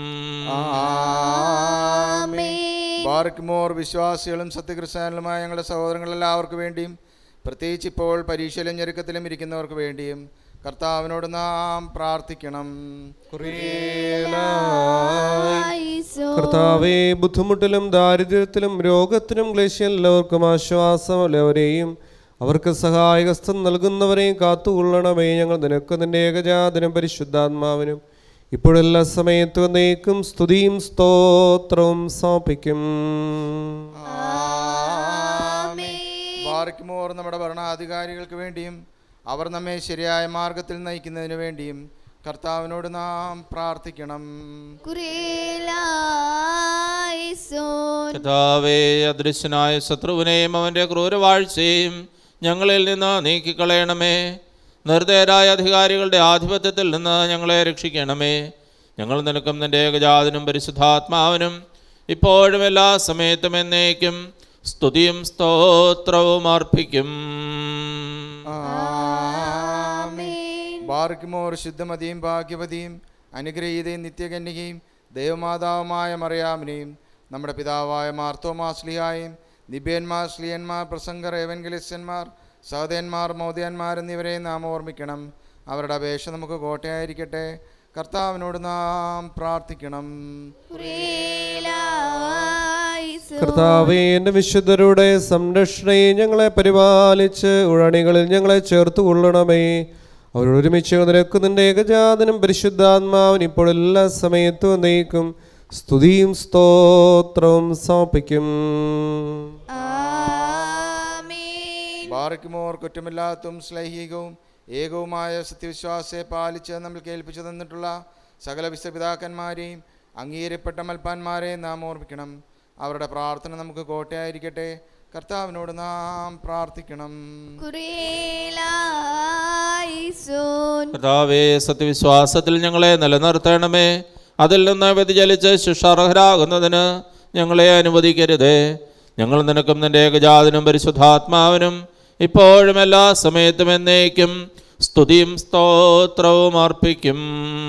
ആമേൻ. ബാർക്ക് മോർ വിശ്വാസികളും സത്യക്രിസ്ത്യാനികളുമായ ഞങ്ങളുടെ സഹോദരങ്ങൾ എല്ലാവർക്കും വേണ്ടിയും പ്രത്യേകിച്ച് ഇപ്പോൾ പരീക്ഷയിലും ഞെരുക്കത്തിലും ഇരിക്കുന്നവർക്ക് വേണ്ടിയും കർത്താവിനോട് നാം പ്രാർത്ഥിക്കണം ആയിസോൻ. കർത്താവെ ബുദ്ധിമുട്ടിലും ദാരിദ്ര്യത്തിലും രോഗത്തിലും ക്ലേശം എല്ലാവർക്കും ആശ്വാസം എല്ലാവരെയും അവർക്ക് സഹായകസ്ഥം നൽകുന്നവരെയും കാത്തുകൊള്ളണമേ ഞങ്ങൾ നിനക്ക് നിന്റെ ഏകജാതനും പരിശുദ്ധാത്മാവിനും ഇപ്പോഴെല്ലാ സമയത്തും എന്നേക്കും സ്തുതിയും സ്തോത്രവും സമർപ്പിക്കും ആമേൻ. ബാർക്ക് മോർ നമ്മുടെ ഭരണാധികാരികൾക്ക് വേണ്ടിയും അവർ നമ്മെ ശരിയായ മാർഗത്തിൽ നയിക്കുന്നതിന് വേണ്ടിയും കർത്താവിനോട് നാം പ്രാർത്ഥിക്കണം കുറിയേലായിസോൻ. കഥാവേ അദൃശ്യനായ ശത്രുവിനെയും അവൻ്റെ ക്രൂരവാഴ്ചയും ഞങ്ങളിൽ നിന്ന് നീക്കിക്കളയണമേ നിർദ്ദയരായ അധികാരികളുടെ ആധിപത്യത്തിൽ നിന്ന് ഞങ്ങളെ രക്ഷിക്കണമേ ഞങ്ങൾ നിനക്കും നിന്റെ ഏകജാതനും പരിശുദ്ധാത്മാവിനും ഇപ്പോഴും എല്ലാ സമയത്തും എന്നേക്കും സ്തുതിയും സ്തോത്രവും അർപ്പിക്കും ആമേൻ. ബാർക്ക് മോർ ശുദ്ധമതിയും ഭാഗ്യവതിയും അനുഗ്രഹീതയും നിത്യകന്യകയും ദേവമാതാവുമായ മറിയാമിനെയും നമ്മുടെ പിതാവായ മാർത്തോമാസ്ലിയായും നിബിയന്മാർ സ്ലിയന്മാർ പ്രസംഗർ ഏവൻഗലിസ്റ്റന്മാർ സഹോദയന്മാർ മോദിയന്മാർ എന്നിവരെ നാം ഓർമ്മിക്കണം അവരുടെ അപേക്ഷ നമുക്ക് കോട്ടയായിരിക്കട്ടെ കർത്താവിനോട് നാം പ്രാർത്ഥിക്കണം കുറിയേലായിസോൻ. കർത്താവെ എൻ്റെ വിശുദ്ധരുടെ സംരക്ഷണയെ ഞങ്ങളെ പരിപാലിച്ച് ഉഴണികളിൽ ഞങ്ങളെ ചേർത്ത് കൊള്ളണമേ അവരൊരുമിച്ച് നിനക്ക് നിന്റെ ഏകജാതനും പരിശുദ്ധാത്മാവിന് ഇപ്പോൾ എല്ലാ സമയത്തും എന്നേക്കും സ്തുതിയും സ്തോത്രവും സമർപ്പിക്കും ആമേൻ. ബാർക്ക് മോർ കുറ്റമില്ലാത്തതും ശ്ലൈഹികവും ഏകവുമായ സത്യവിശ്വാസത്തെ പാലിച്ച് നമ്മൾ കേൾപ്പിച്ചു തന്നിട്ടുള്ള സകല വിശ്വപിതാക്കന്മാരെയും അംഗീകരിക്കപ്പെട്ട മൽപ്പാന്മാരെയും നാം ഓർമ്മിക്കണം അവരുടെ പ്രാർത്ഥന നമുക്ക് കോട്ടയായിരിക്കട്ടെ കർത്താവിനോട് നാം പ്രാർത്ഥിക്കണം കുറിയേലായിസോൻ. കർത്താവേ സത്യവിശ്വാസത്തിൽ ഞങ്ങളെ നിലനിർത്തണമേ അതിൽ നിന്ന് വ്യതിചലിച്ച് ശിക്ഷാർഹരാകുന്നതിന് ഞങ്ങളെ അനുവദിക്കരുതേ ഞങ്ങൾ നിനക്കും നിന്റെ ഏകജാതനും പരിശുദ്ധാത്മാവിനും ഇപ്പോഴും എല്ലാ സമയത്തും എന്നേക്കും സ്തുതിയും സ്തോത്രവും അർപ്പിക്കും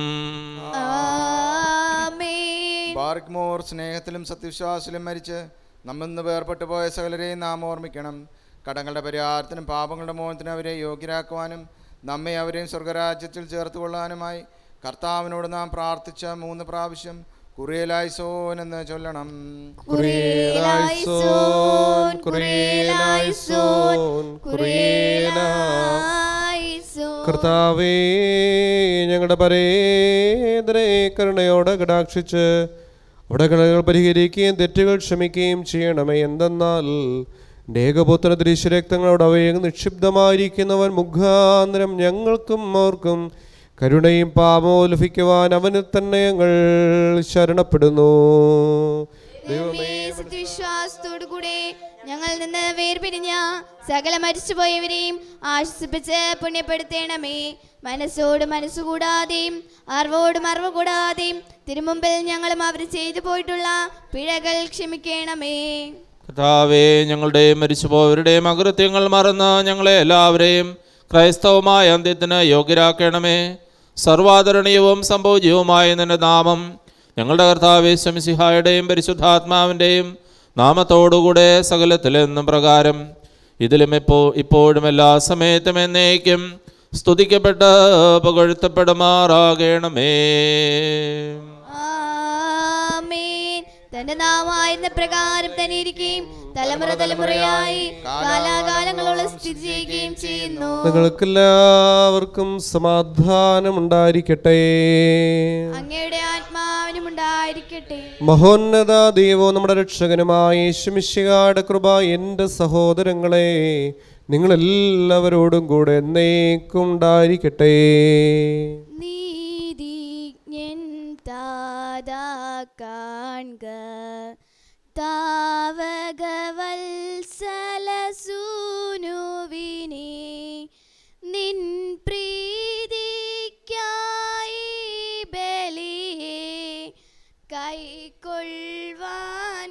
ആമേൻ. ബാർക്ക് മോർ സ്നേഹത്തിലും സത്യവിശ്വാസത്തിലും മരിച്ച് നമ്മിന്ന് വേർപെട്ടു പോയ സകലരെയും നാം ഓർമ്മിക്കണം കടങ്ങളുടെ പരിഹാരത്തിനും പാപങ്ങളുടെ മോഹനത്തിനും അവരെ യോഗ്യരാക്കുവാനും നമ്മെ അവരെയും സ്വർഗരാജ്യത്തിൽ ചേർത്ത് കൊള്ളാനുമായി കർത്താവിനോട് നാം പ്രാർത്ഥിച്ച മൂന്ന് പ്രാവശ്യം കുറിയലായിസോൻ എന്ന് ചൊല്ലണം കുറിയേലായിസോൻ. കുറിയേലായിസോൻ. കുറിയേലായിസോൻ. കർത്താവേ ഞങ്ങളുടെ പരേതരെ കരുണയോടെ കടാക്ഷിച്ച് അവിടെ കടകൾ പരിഹരിക്കുകയും തെറ്റുകൾ ക്ഷമിക്കുകയും ചെയ്യണമേ എന്തെന്നാൽ ഏകപുത്ര ദൃശ്യരക്തങ്ങളോട് അവയെ നിക്ഷിപ്തമായിരിക്കുന്നവൻ മുഖാന്തരം ഞങ്ങൾക്കും ഓർക്കും കരുണയും പാപവും ലഭിക്കുവാൻ അവന് തന്നെ ഞങ്ങൾ ശരണപ്പെടുന്നു ദൈവമേ സത്യവിശ്വാസത്തോടു കൂടെ ഞങ്ങൾ നിന്ന് വേർപിരിഞ്ഞ സകല മരിച്ചുപോയവരെയും ആശ്വസിപ്പിച്ച് പുണ്യപ്പെടുത്തണമേ മനസ്സോട് മനസ്സുകൂടാതെയും അറിവോടും അറിവ് കൂടാതെയും തിരുമുമ്പിൽ ഞങ്ങളും അവർ ചെയ്തു പോയിട്ടുള്ള പിഴകൾ ക്ഷമിക്കണമേ കർത്താവേ ഞങ്ങളുടെയും മരിച്ചുപോയവരുടെയും അകൃത്യങ്ങൾ മറന്ന് ഞങ്ങളെ എല്ലാവരെയും ക്രൈസ്തവമായ അന്ത്യത്തിന് യോഗ്യരാക്കണമേ സർവാദരണീയവും സംഭോജ്യവുമായ നിന്റെ നാമം ഞങ്ങളുടെ കർത്താവ് ശംസിഹായുടെയും പരിശുദ്ധാത്മാവിൻ്റെയും നാമത്തോടുകൂടെ സകലത്തിലെന്നും പ്രകാരം ഇതിലും എപ്പോ ഇപ്പോഴും എല്ലാ സമയത്തും എന്നേക്കും സ്തുതിക്കപ്പെട്ട് പുകഴ്ത്തപ്പെടുമാറാകണമേ ആമേൻ തന്റെ നാമായിരുന്ന പ്രകാരം തന്നെ ഇരിക്കുകയും തലമുറ തലമുറയായി കാലാകാലങ്ങളോളം സ്ഥിതി ചെയ്യുകയും ചെയ്യുന്നു നിങ്ങൾക്കെല്ലാവർക്കും സമാധാനം ഉണ്ടായിരിക്കട്ടെ അങ്ങയുടെ ആത്മാവിനും ഉണ്ടായിരിക്കട്ടെ മഹോന്നത ദൈവവും നമ്മുടെ രക്ഷകനുമായ യേശുമിശിഹായുടെ കൃപ എൻ്റെ സഹോദരങ്ങളെ നിങ്ങളെല്ലാവരോടും കൂടെ എന്നേക്കും ഉണ്ടായിരിക്കട്ടെ നീതിജ്ഞൻ താതാ കാൺക താവകവത്സലസൂനുവിനെ നിൻ പ്രീതിക്കായി ബലിയെ കൈക്കൊള്ളുവാൻ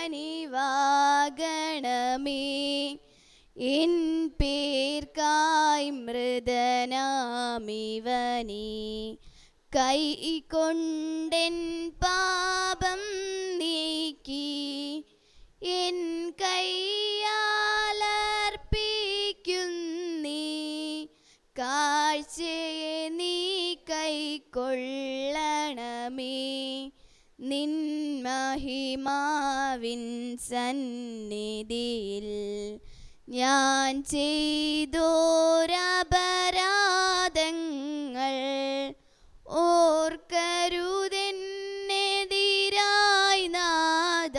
കനിവാകണമേ എൻ പേർക്കായി മൃദനാമിവനെ കൈ കൊണ്ടെൻ പാപം നീക്കി എൻ കൈയാലർപ്പിക്കുന്നീ കാഴ്ചയെ നീ കൈക്കൊള്ളണമേ നിൻ മഹിമാവിൻ സന്നിധിയിൽ ഞാൻ ചെയ്തോരപരാധങ്ങൾ ഓർക്കരുതെന്നെതിരായി നാദ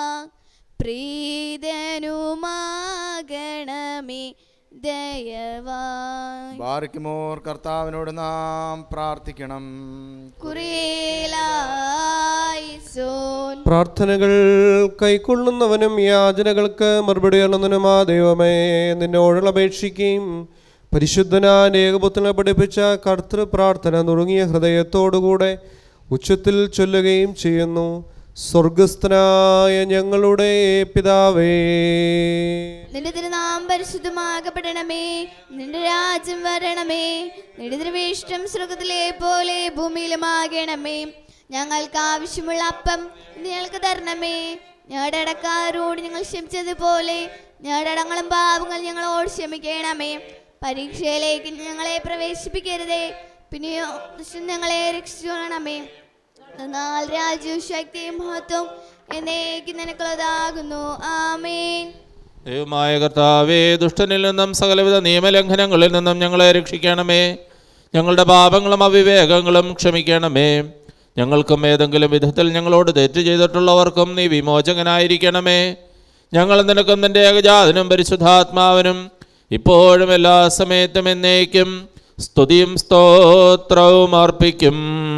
പ്രീതനുമാകണമേ ദയവായി ബാറിക്കുമോർ കർത്താവിനോട് നാം പ്രാർത്ഥിക്കണം കുറേലായി സോൻ പ്രാർത്ഥനകൾ കൈക്കൊള്ളുന്നവനും യാചനകൾക്ക് മറുപടി അളുന്നതിനുമാ ദൈവമേ നിന്നോടുള്ള അപേക്ഷിക്കുകയും പരിശുദ്ധനാൻ ഏകപുത്രനെ പഠിപ്പിച്ച കർത്തൃ പ്രാർത്ഥന നുറുങ്ങിയ ഹൃദയത്തോടുകൂടെ ഉച്ചത്തിൽ ചൊല്ലുകയും ചെയ്യുന്നു സ്വർഗസ്ഥനായ ഞങ്ങളുടെ പിതാവേ നിന്റെ തിരുനാം പരിശുദ്ധമാകപ്പെടണമേ നിന്റെ രാജ്യം വരണമേ നിന്റെ തിരുവേഷ്ടം സ്വർഗത്തിലെ പോലെ ഭൂമിയിലുമാകണമേ ഞങ്ങൾക്ക് ആവശ്യമുള്ള അപ്പം ഇന്ന് ഞങ്ങൾക്ക് തരണമേ ഞങ്ങളുടെ അടക്കാരോട് ഞങ്ങൾ ക്ഷമിച്ചതുപോലെ ഞങ്ങളുടെ അടങ്ങളും പാവങ്ങൾ ഞങ്ങളോട് ക്ഷമിക്കണമേ പരീക്ഷയിലേക്ക് ഞങ്ങളെ പ്രവേശിപ്പിക്കരുതേ പിന്നെയോ ദുഷ്ടൻ ഞങ്ങളെ രക്ഷിക്കണമേ എന്നാൽ രാജ്യവും ശക്തിയും മഹത്വം എന്നേക്ക് നിനക്കുള്ളതാകുന്നു ആമേൻ ദൈവമായ കർത്താവേ ദുഷ്ടനിൽ നിന്നും സകലവിധ നിയമലംഘനങ്ങളിൽ നിന്നും ഞങ്ങളെ രക്ഷിക്കണമേ ഞങ്ങളുടെ പാപങ്ങളും അവിവേകങ്ങളും ക്ഷമിക്കണമേ ഞങ്ങൾക്കും ഏതെങ്കിലും വിധത്തിൽ ഞങ്ങളോട് തെറ്റ് ചെയ്തിട്ടുള്ളവർക്കും നീ വിമോചകനായിരിക്കണമേ ഞങ്ങൾ നിനക്കും നിന്റെ ഏകജാതനും പരിശുദ്ധാത്മാവിനും ഇപ്പോഴും എല്ലാ സമയത്തും എന്നേക്കും സ്തുതിയും സ്തോത്രവും അർപ്പിക്കും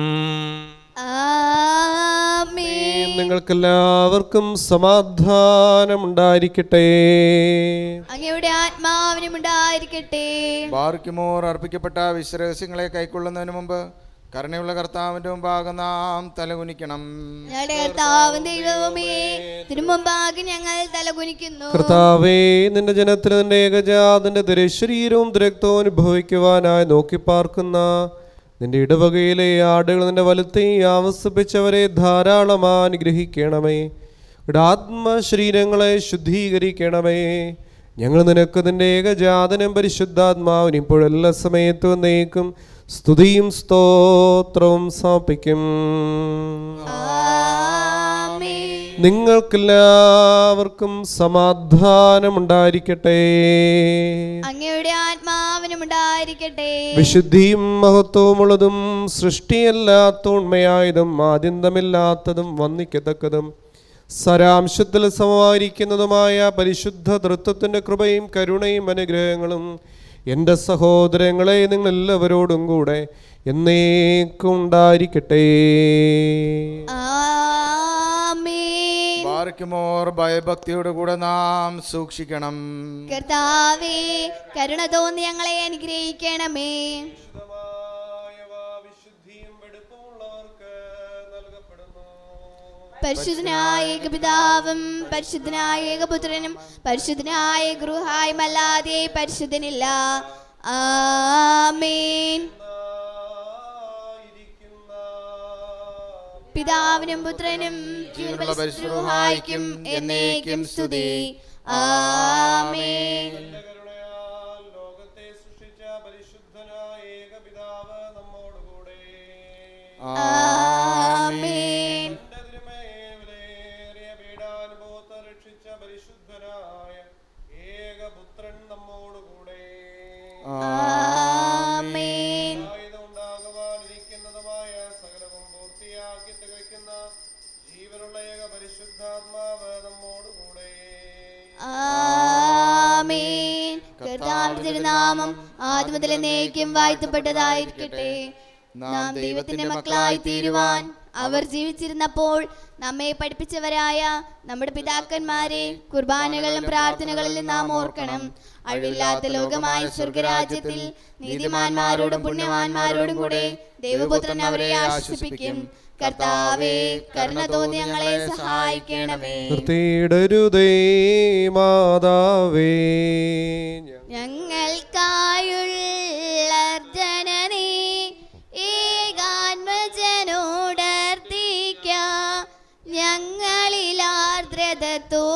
ആമേൻ നിങ്ങൾക്കെല്ലാവർക്കും സമാധാനം ഉണ്ടായിരിക്കട്ടെ അങ്ങയുടെ ആത്മാവിനും ഉണ്ടായിരിക്കട്ടെ ബാറിക്കുമോർ അർപ്പിക്കപ്പെട്ട വിശ്രഹസ്യങ്ങളെ കൈക്കൊള്ളുന്നതിന് മുമ്പ് കരുണയുള്ള കർത്താവിൻ്റെ മുമ്പാകെ നാം തലകുനിക്കണം ഞങ്ങളുടെ കർത്താവും ദൈവവുമേ തിരുമുമ്പാകെ ഞങ്ങൾ തലകുനിക്കുന്നു കർത്താവേ നിന്റെ ജനത്തിന് നിന്റെ ഏകജാതന്റെ ദുരശരീരവും ദുരക്തവും അനുഭവിക്കുവാനായി നോക്കിപ്പാർക്കുന്ന നിന്റെ ഇടവകയിലെ ആടുകൾ നിന്റെ വലത്തെ ആവസിപ്പിച്ചവരെ ധാരാളം അനുഗ്രഹിക്കണമേ ഇവിടെ ആത്മശരീരങ്ങളെ ശുദ്ധീകരിക്കണമേ ഞങ്ങൾ നിനക്ക് നിന്റെ ഏകജാതനും പരിശുദ്ധാത്മാവിനും ഇപ്പോഴെല്ലാ സമയത്തും എന്നേക്കും സ്തുതിയും സ്തോത്രവും സമർപ്പിക്കും ആമേൻ നിങ്ങൾക്കെല്ലാവർക്കും സമാധാനമുണ്ടായിരിക്കട്ടെ അങ്ങയുടെ ആത്മാവിനും ഉണ്ടായിരിക്കട്ടെ വിശുദ്ധിയും മഹത്വമുള്ളതും സൃഷ്ടിയല്ലാത്ത ഉണ്മയായതും ആദ്യന്തമില്ലാത്തതും വന്നിക്കത്തക്കതും സരാംശത്തിൽ സമമായിരിക്കുന്നതുമായ പരിശുദ്ധ തൃത്വത്തിൻ്റെ കൃപയും കരുണയും അനുഗ്രഹങ്ങളും എൻ്റെ സഹോദരങ്ങളെ നിങ്ങളെല്ലാവരോടും കൂടെ എന്നേക്കും ഉണ്ടായിരിക്കട്ടെ ആമേൻ ബാറിക്കുമോർ ഭയഭക്തിയോട് കൂടെ നാം സൂക്ഷിക്കണം കർത്താവേ കരുണ തോന്നി ഞങ്ങളെ അനുഗ്രഹിക്കണമേ പരിശുദ്ധനായ ഏകപിതാവും പരിശുദ്ധനായ ഏകപുത്രനും പരിശുദ്ധനായ ഗൃഹായുമല്ലാതെ പരിശുദ്ധനില്ല ആമേൻ പിതാവിനും പുത്രനും ജീവനുള്ള പരിശുദ്ധഹായിക്കും എന്നേക്കും സ്തുതി ആമേൻ കരുണയാൽ ലോകത്തെ സൃഷ്ടിച്ച പരിശുദ്ധനായ ഏകപിതാവ് നമ്മോടുകൂടെ ആമേൻ തന്റെ തിരുമേവിലേറിയ പീഡാനുഭവത്തെ രക്ഷിച്ച പരിശുദ്ധനായ ഏകപുത്രൻ നമ്മോടുകൂടെ ആമേൻ ഉണ്ടാകുവാനിരിക്കുന്നതുമായ സകലവും പൂർത്തിയാക്കി തികയ്ക്കുന്ന ജീവനുള്ള ഏക പരിശുദ്ധാത്മാവ് നമ്മോടുകൂടെ ആമേൻ കർത്താവിന്റെ തിരുനാമം ആദ്യം മുതൽ എന്നേക്കും വാഴ്ത്തപ്പെട്ടതായിരിക്കട്ടെ നാം ദൈവത്തിന്റെ മക്കളായി തീരുവാൻ അവർ ജീവിച്ചിരുന്നപ്പോൾ നമ്മെ പഠിപ്പിച്ചവരായ നമ്മുടെ പിതാക്കന്മാരെ കുർബാനകളിലും പ്രാർത്ഥനകളിലും നാം ഓർക്കണം അഴിവില്ലാത്ത ലോകമായ സ്വർഗരാജ്യത്തിൽ നീതിമാന്മാരോടും പുണ്യവാന്മാരോടും കൂടെ ദൈവപുത്രൻ അവരെ ആശ്വസിപ്പിക്കും കർത്താവേ കരുണ തോന്നി ഞങ്ങളെ സഹായിക്കണമേ നിർത്തിയിടരുതേ മാതാവേ ഞങ്ങൾക്കായുള്ള ജനനീ ഏകാത്മജനോടർത്തിക്ക ഞങ്ങളിൽ ആർദ്രതത്തോ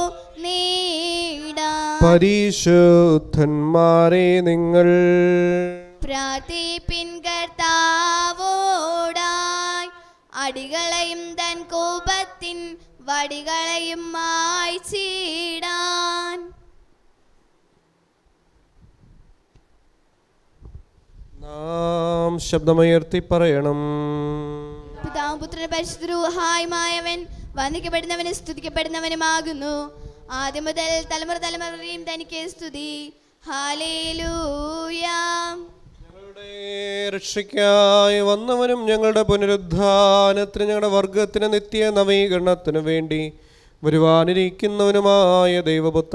നീടാം പരിശുദ്ധന്മാരെ നിങ്ങൾ പ്രാർത്ഥിപ്പിൻ കർത്താവോടായി അടികളെയും തൻ കോപത്തിൻ വടികളെയും മായ്ച്ചിടാൻ നാം ശബ്ദമുയർത്തി പറയണം പിതാവും പുത്രനും പരിശുദ്ധരൂഹായുമായവൻ വന്ദിക്കപ്പെടുന്നവനും സ്തുതിക്കപ്പെടുന്നവനുമാകുന്നു ആദ്യം മുതൽ തലമുറ തലമുറയും തനിക്ക് സ്തുതി ഹാലേലൂയാ ഞങ്ങളുടെ രക്ഷയ്ക്കായി വന്നവനും ഞങ്ങളുടെ പുനരുദ്ധാനത്തിന് ഞങ്ങളുടെ വർഗത്തിന് നിത്യ നവീകരണത്തിനു വേണ്ടി വരുവാനിരിക്കുന്നവനുമായ ദൈവപുത്ര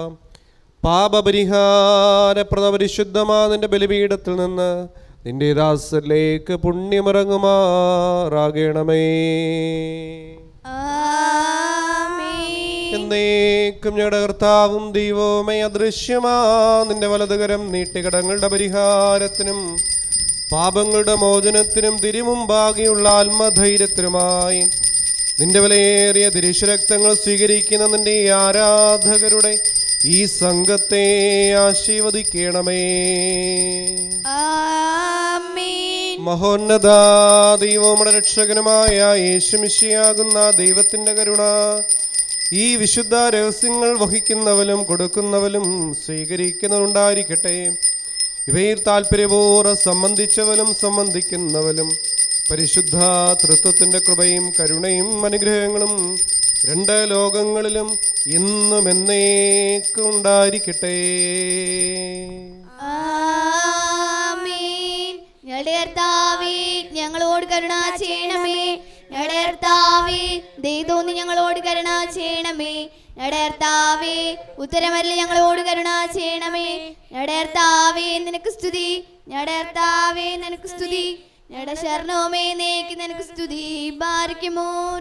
പാപപരിഹാരപ്രദ പരിശുദ്ധമാ നിന്റെ ബലിപീഠത്തിൽ നിന്ന് നിന്റെ ദാസരിലേക്ക് പുണ്യമിറങ്ങുമാറാകണമേ ആമേൻ എന്നേക്കും ഞങ്ങളുടെ കർത്താവും ദൈവവുമേ അദൃശ്യമാ നിന്റെ വലതുകരം നീട്ടികടങ്ങളുടെ പരിഹാരത്തിനും പാപങ്ങളുടെ മോചനത്തിനും തിരുമുമ്പാകെയുള്ള ആത്മധൈര്യത്തിനുമായി നിന്റെ വിലയേറിയ തിരുശുരക്തങ്ങൾ സ്വീകരിക്കുന്ന നിന്റെ ഈ ആരാധകരുടെ ഈ സംഘത്തെ ആശീർവദിക്കണമേ ആമേൻ മഹോന്നത ദൈവമുടെ രക്ഷകനുമായ യേശുമിശിയാകുന്ന ദൈവത്തിൻ്റെ കരുണ ഈ വിശുദ്ധ രഹസ്യങ്ങൾ വഹിക്കുന്നവലും കൊടുക്കുന്നവലും സ്വീകരിക്കുന്നതുണ്ടായിരിക്കട്ടെ ഇവയിൽ താല്പര്യപൂർവ്വം സംബന്ധിച്ചവലും സംബന്ധിക്കുന്നവലും പരിശുദ്ധ തൃത്വത്തിൻ്റെ കൃപയും കരുണയും അനുഗ്രഹങ്ങളും രണ്ട് ലോകങ്ങളിലും എന്നും എന്നേക്കും ഉണ്ടായിരിക്കട്ടെ ആമേൻ ഞങ്ങളുടെ കർത്താവേ ഞങ്ങളോട് കരുണ ചെയ്യണമേ ഞങ്ങളുടെ കർത്താവേ ദൈതോന്നി ഞങ്ങളോട് കരുണ ചെയ്യണമേ ഞങ്ങളുടെ കർത്താവേ ഉത്തരമല്ല ഞങ്ങളോട് കരുണ ചെയ്യണമേ ഞങ്ങളുടെ കർത്താവേ നിനക്ക് സ്തുതി ഞങ്ങളുടെ കർത്താവേ നിനക്ക് സ്തുതി ഞങ്ങളുടെ ശരണവുമേ നേക്ക് നിനക്ക് സ്തുതി ബാരിക്കുമോർ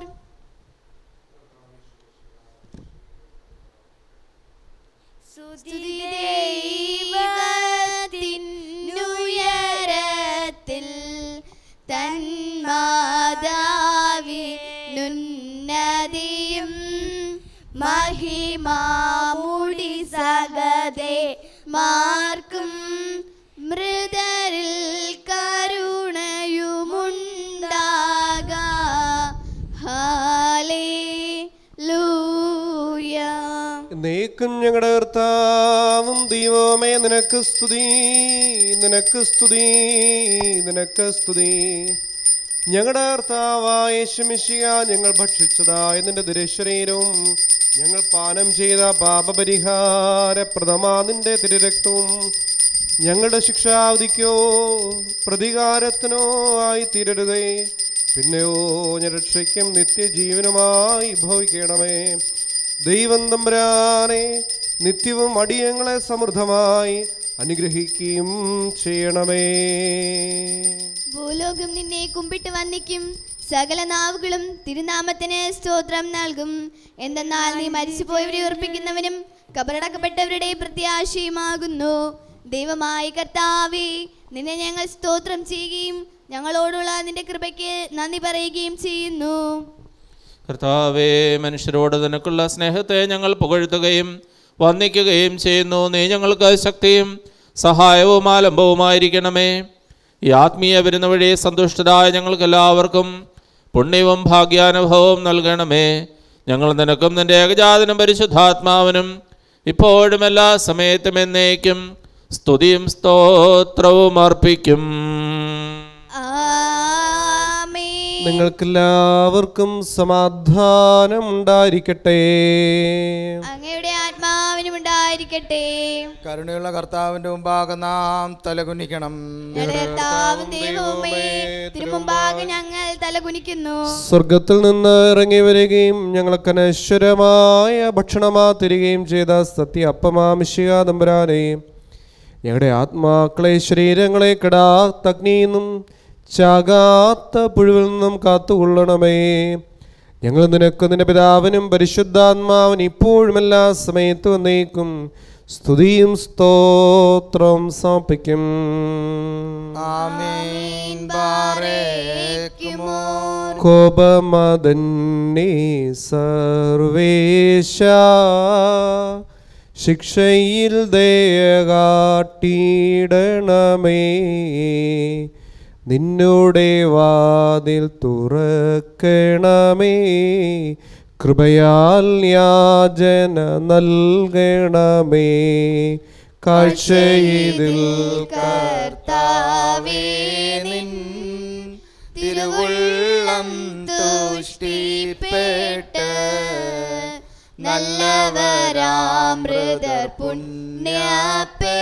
ദൈവത്തിനുയരത്തിൽ തന്മാതാവിനുന്നതിയും മഹിമാമുടി സഗതേ മാർക്കും മൃതരിൽ കരുണയുമുണ്ടാക ഹാലേ ലൂയ നീക്കും ഞങ്ങളുടെ കർത്താവും ദൈവമേ നിനക്ക് സ്തുതി നിനക്ക് സ്തുതി നിനക്ക് സ്തുതി ഞങ്ങളുടെ കർത്താവായ യേശുമിശിയ ഞങ്ങൾ ഭക്ഷിച്ചതായ നിന്റെ ദുരശരീരവും ഞങ്ങൾ പാനം ചെയ്ത പാപപരിഹാരപ്രദമാ നിന്റെ തിരുരക്തവും ഞങ്ങളുടെ ശിക്ഷാവധിക്കോ പ്രതികാരത്തിനോ ആയി തീരരുതേ പിന്നെയോ ഞാൻ രക്ഷയ്ക്കും നിത്യജീവനുമായി ഭവിക്കണമേ ദൈവം തമ്പുരാനെ നിത്യവും അടിയങ്ങളെ സമൃദ്ധമായി അനുഗ്രഹിക്കുകയും ചെയ്യണമേ ഭൂലോകം നിന്നെ കുമ്പിട്ട് വന്ദിക്കും സകല നാവുകളും തിരുനാമത്തിന് സ്തോത്രം നൽകും എന്തെന്നാൽ നീ മരിച്ചുപോയവരെ ഉറപ്പിക്കുന്നവനും കബറടക്കപ്പെട്ടവരുടെ പ്രത്യാശയുമാകുന്നു ദൈവമായ കർത്താവേ നിന്നെ ഞങ്ങൾ സ്തോത്രം ചെയ്യുകയും ഞങ്ങളോടുള്ള നിന്റെ കൃപയ്ക്ക് നന്ദി പറയുകയും ചെയ്യുന്നു കർത്താവേ മനുഷ്യരോട് നിനക്കുള്ള സ്നേഹത്തെ ഞങ്ങൾ പുകഴ്ത്തുകയും വന്ദിക്കുകയും ചെയ്യുന്നു നീ ഞങ്ങൾക്ക് ശക്തിയും സഹായവും ആലംബവുമായിരിക്കണമേ ഈ ആത്മീയ വരുന്ന വഴി സന്തുഷ്ടരായ ഞങ്ങൾക്ക് എല്ലാവർക്കും പുണ്യവും ഭാഗ്യാനുഭവവും നൽകണമേ ഞങ്ങൾ നിനക്കും നിന്റെ ഏകജാതനും പരിശുദ്ധാത്മാവിനും ഇപ്പോഴും എല്ലാ സമയത്തും എന്നേക്കും സ്തുതിയും സ്തോത്രവും അർപ്പിക്കും ആമേൻ നിങ്ങൾക്കെല്ലാവർക്കും സമാധാനം ഉണ്ടായിരിക്കട്ടെ അങ്ങയുടെ ആത്മാവിനും ഉണ്ടായിരിക്കട്ടെ കരുണയുള്ള കർത്താവിൻ്റെ മുമ്പാകെ നാം തലകുനിക്കണം ഞങ്ങളുടെ കർത്താവും ദൈവവുമേ തിരുമുമ്പാകെ ഞങ്ങൾ തലകുനിക്കുന്നു സ്വർഗത്തിൽ നിന്ന് ഇറങ്ങി വരികയും ഞങ്ങൾക്ക് അനശ്വരമായ ഭക്ഷണമാ തരികയും ചെയ്ത സത്യ അപ്പമാമിഷിക തമ്പുരാനെയും ഞങ്ങളുടെ ആത്മാക്കളെ ശരീരങ്ങളെ കെടാത്ത അഗ്നിയിൽ നിന്നും ചാകാത്ത പുഴുവിൽ നിന്നും കാത്തുകൊള്ളണമേ ഞങ്ങൾ നിനക്ക് നിന്റെ പിതാവിനും പരിശുദ്ധാത്മാവിനും ഇപ്പോഴും എല്ലാ സമയത്തും എന്നേക്കും സ്തുതിയും സ്തോത്രം സമർപ്പിക്കും ആമീൻ ബാറേക്കുമോ കോപമതന്നെ സർവേശ ശിക്ഷയിൽ ദയകാട്ടിയിടണമേ നിന്നോടെ വാതിൽ തുറക്കണമേ കൃപയാൽ യാചന നൽകണമേ കാഴ്ചയിതിൽ കർത്താവേ നിൻ തിരുവുള്ളം തുഷ്ടിപ്പെട്ട് നല്ലവരാമൃതർ പുണ്യപ്പേ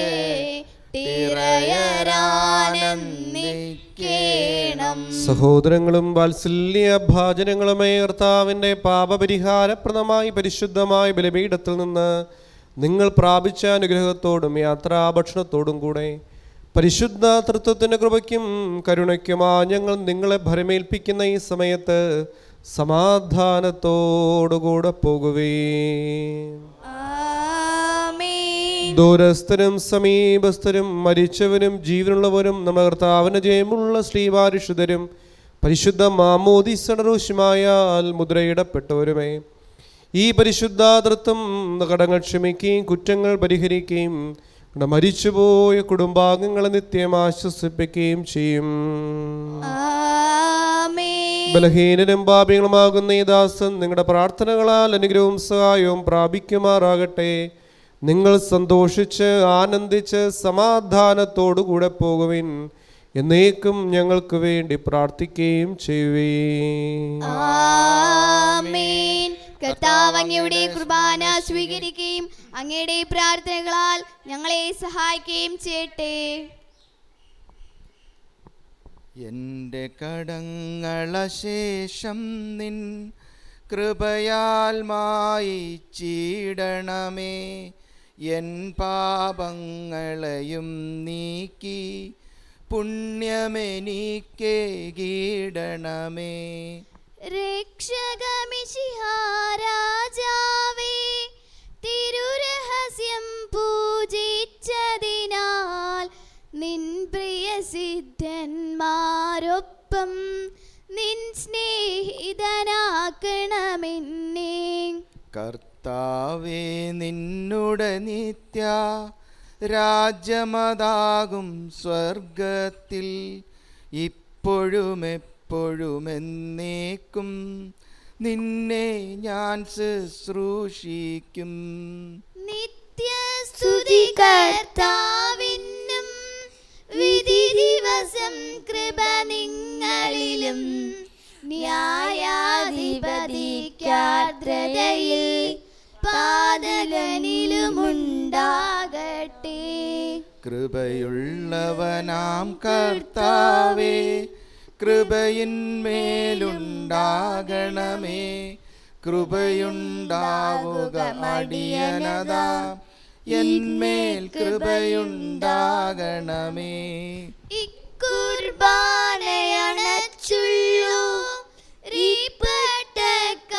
തിറയരാനന്ദിക്കേണം സഹോദരങ്ങളും വാത്സല്യ ഭാജനങ്ങളുമേ കർത്താവിൻ്റെ പാപപരിഹാരപ്രദമായി പരിശുദ്ധമായ ബലിപീഠത്തിൽ നിന്ന് നിങ്ങൾ പ്രാപിച്ച അനുഗ്രഹത്തോടും യാത്രാഭക്ഷണത്തോടും കൂടെ പരിശുദ്ധ തൃത്വത്തിൻ്റെ കൃപയ്ക്കും കരുണയ്ക്കുമാ ഞങ്ങൾ നിങ്ങളെ ഭരമേൽപ്പിക്കുന്ന ഈ സമയത്ത് സമാധാനത്തോടുകൂടെ പോകുവേ ആമേൻ ദൂരസ്ഥരും സമീപസ്ഥരും മരിച്ചവരും ജീവനുള്ളവരും നമ്മുടെ കർത്താവിന് ജയമുള്ള ശ്രീവാരിഷുതരും പരിശുദ്ധ മാമോദിസടറൂഷ്യമായാൽ മുദ്രയിടപ്പെട്ടവരുമേ ഈ പരിശുദ്ധാതൃത്വം കടങ്ങൾ ക്ഷമിക്കുകയും കുറ്റങ്ങൾ പരിഹരിക്കുകയും നമ്മുടെ മരിച്ചുപോയ കുടുംബാംഗങ്ങളെ നിത്യം ആശ്വസിപ്പിക്കുകയും ചെയ്യും ആമേൻ ബലഹീനരും പാപികളുമാകുന്ന ഈ ദാസൻ നിങ്ങളുടെ പ്രാർത്ഥനകളാൽ അനുഗ്രഹവും സഹായവും പ്രാപിക്കുമാറാകട്ടെ നിങ്ങൾ സന്തോഷിച്ച് ആനന്ദിച്ച് സമാധാനത്തോടു കൂടെ പോകുവിൻ എന്നേക്കും ഞങ്ങൾക്ക് വേണ്ടി പ്രാർത്ഥിക്കുകയും ചെയ്യുവേ ആമേൻ കർത്താവ് അങ്ങയുടെ കുർബാന സ്വീകരിക്കുകയും അങ്ങയുടെ പ്രാർത്ഥനകളാൽ ഞങ്ങളെ സഹായിക്കുകയും ചെയ്യട്ടെ എൻ്റെ കടങ്ങളശേഷം നിൻ കൃപയാൽ മായിച്ചിടണമേ എൻ പാപങ്ങളെയും നീക്കി പുണ്യമെനിക്കേകിടണമേ രക്ഷകമിശിഹാരാജാവേ തിരുരഹസ്യം പൂജിച്ചതിനാൽ നിൻ പ്രിയ സിദ്ധന്മാരൊപ്പം നിൻ സ്നേഹിതനാക്കണമെന്നേ കർത്താവേ നിന്നുടെ നിത്യ രാജ്യമതാകും സ്വർഗത്തിൽ ഇപ്പോഴും എപ്പോഴും എന്നേക്കും നിന്നെ ഞാൻ ശുശ്രൂഷിക്കും നിത്യസ്തുതി കർത്താവിനും വിധി ദിവസം കൃപ നിങ്ങളിലും ന്യായാധിപതിക്കാർദ്രതയിൽ പാതകനിലുമുണ്ടാകട്ടെ കൃപയുള്ളവനാം കർത്താവേ കൃപയിന്മേലുണ്ടാകണമേ കൃപയുണ്ടാവുക അടിയനതാ എന്മേൽ കൃപയുണ്ടാകണമേ ഇക്കുർബാനയണച്ചുള്ളൂ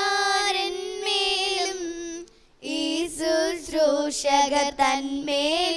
റീപ്പട്ടക്കാരന്മേലും ഈ ശുശ്രൂഷകർ തന്മേലും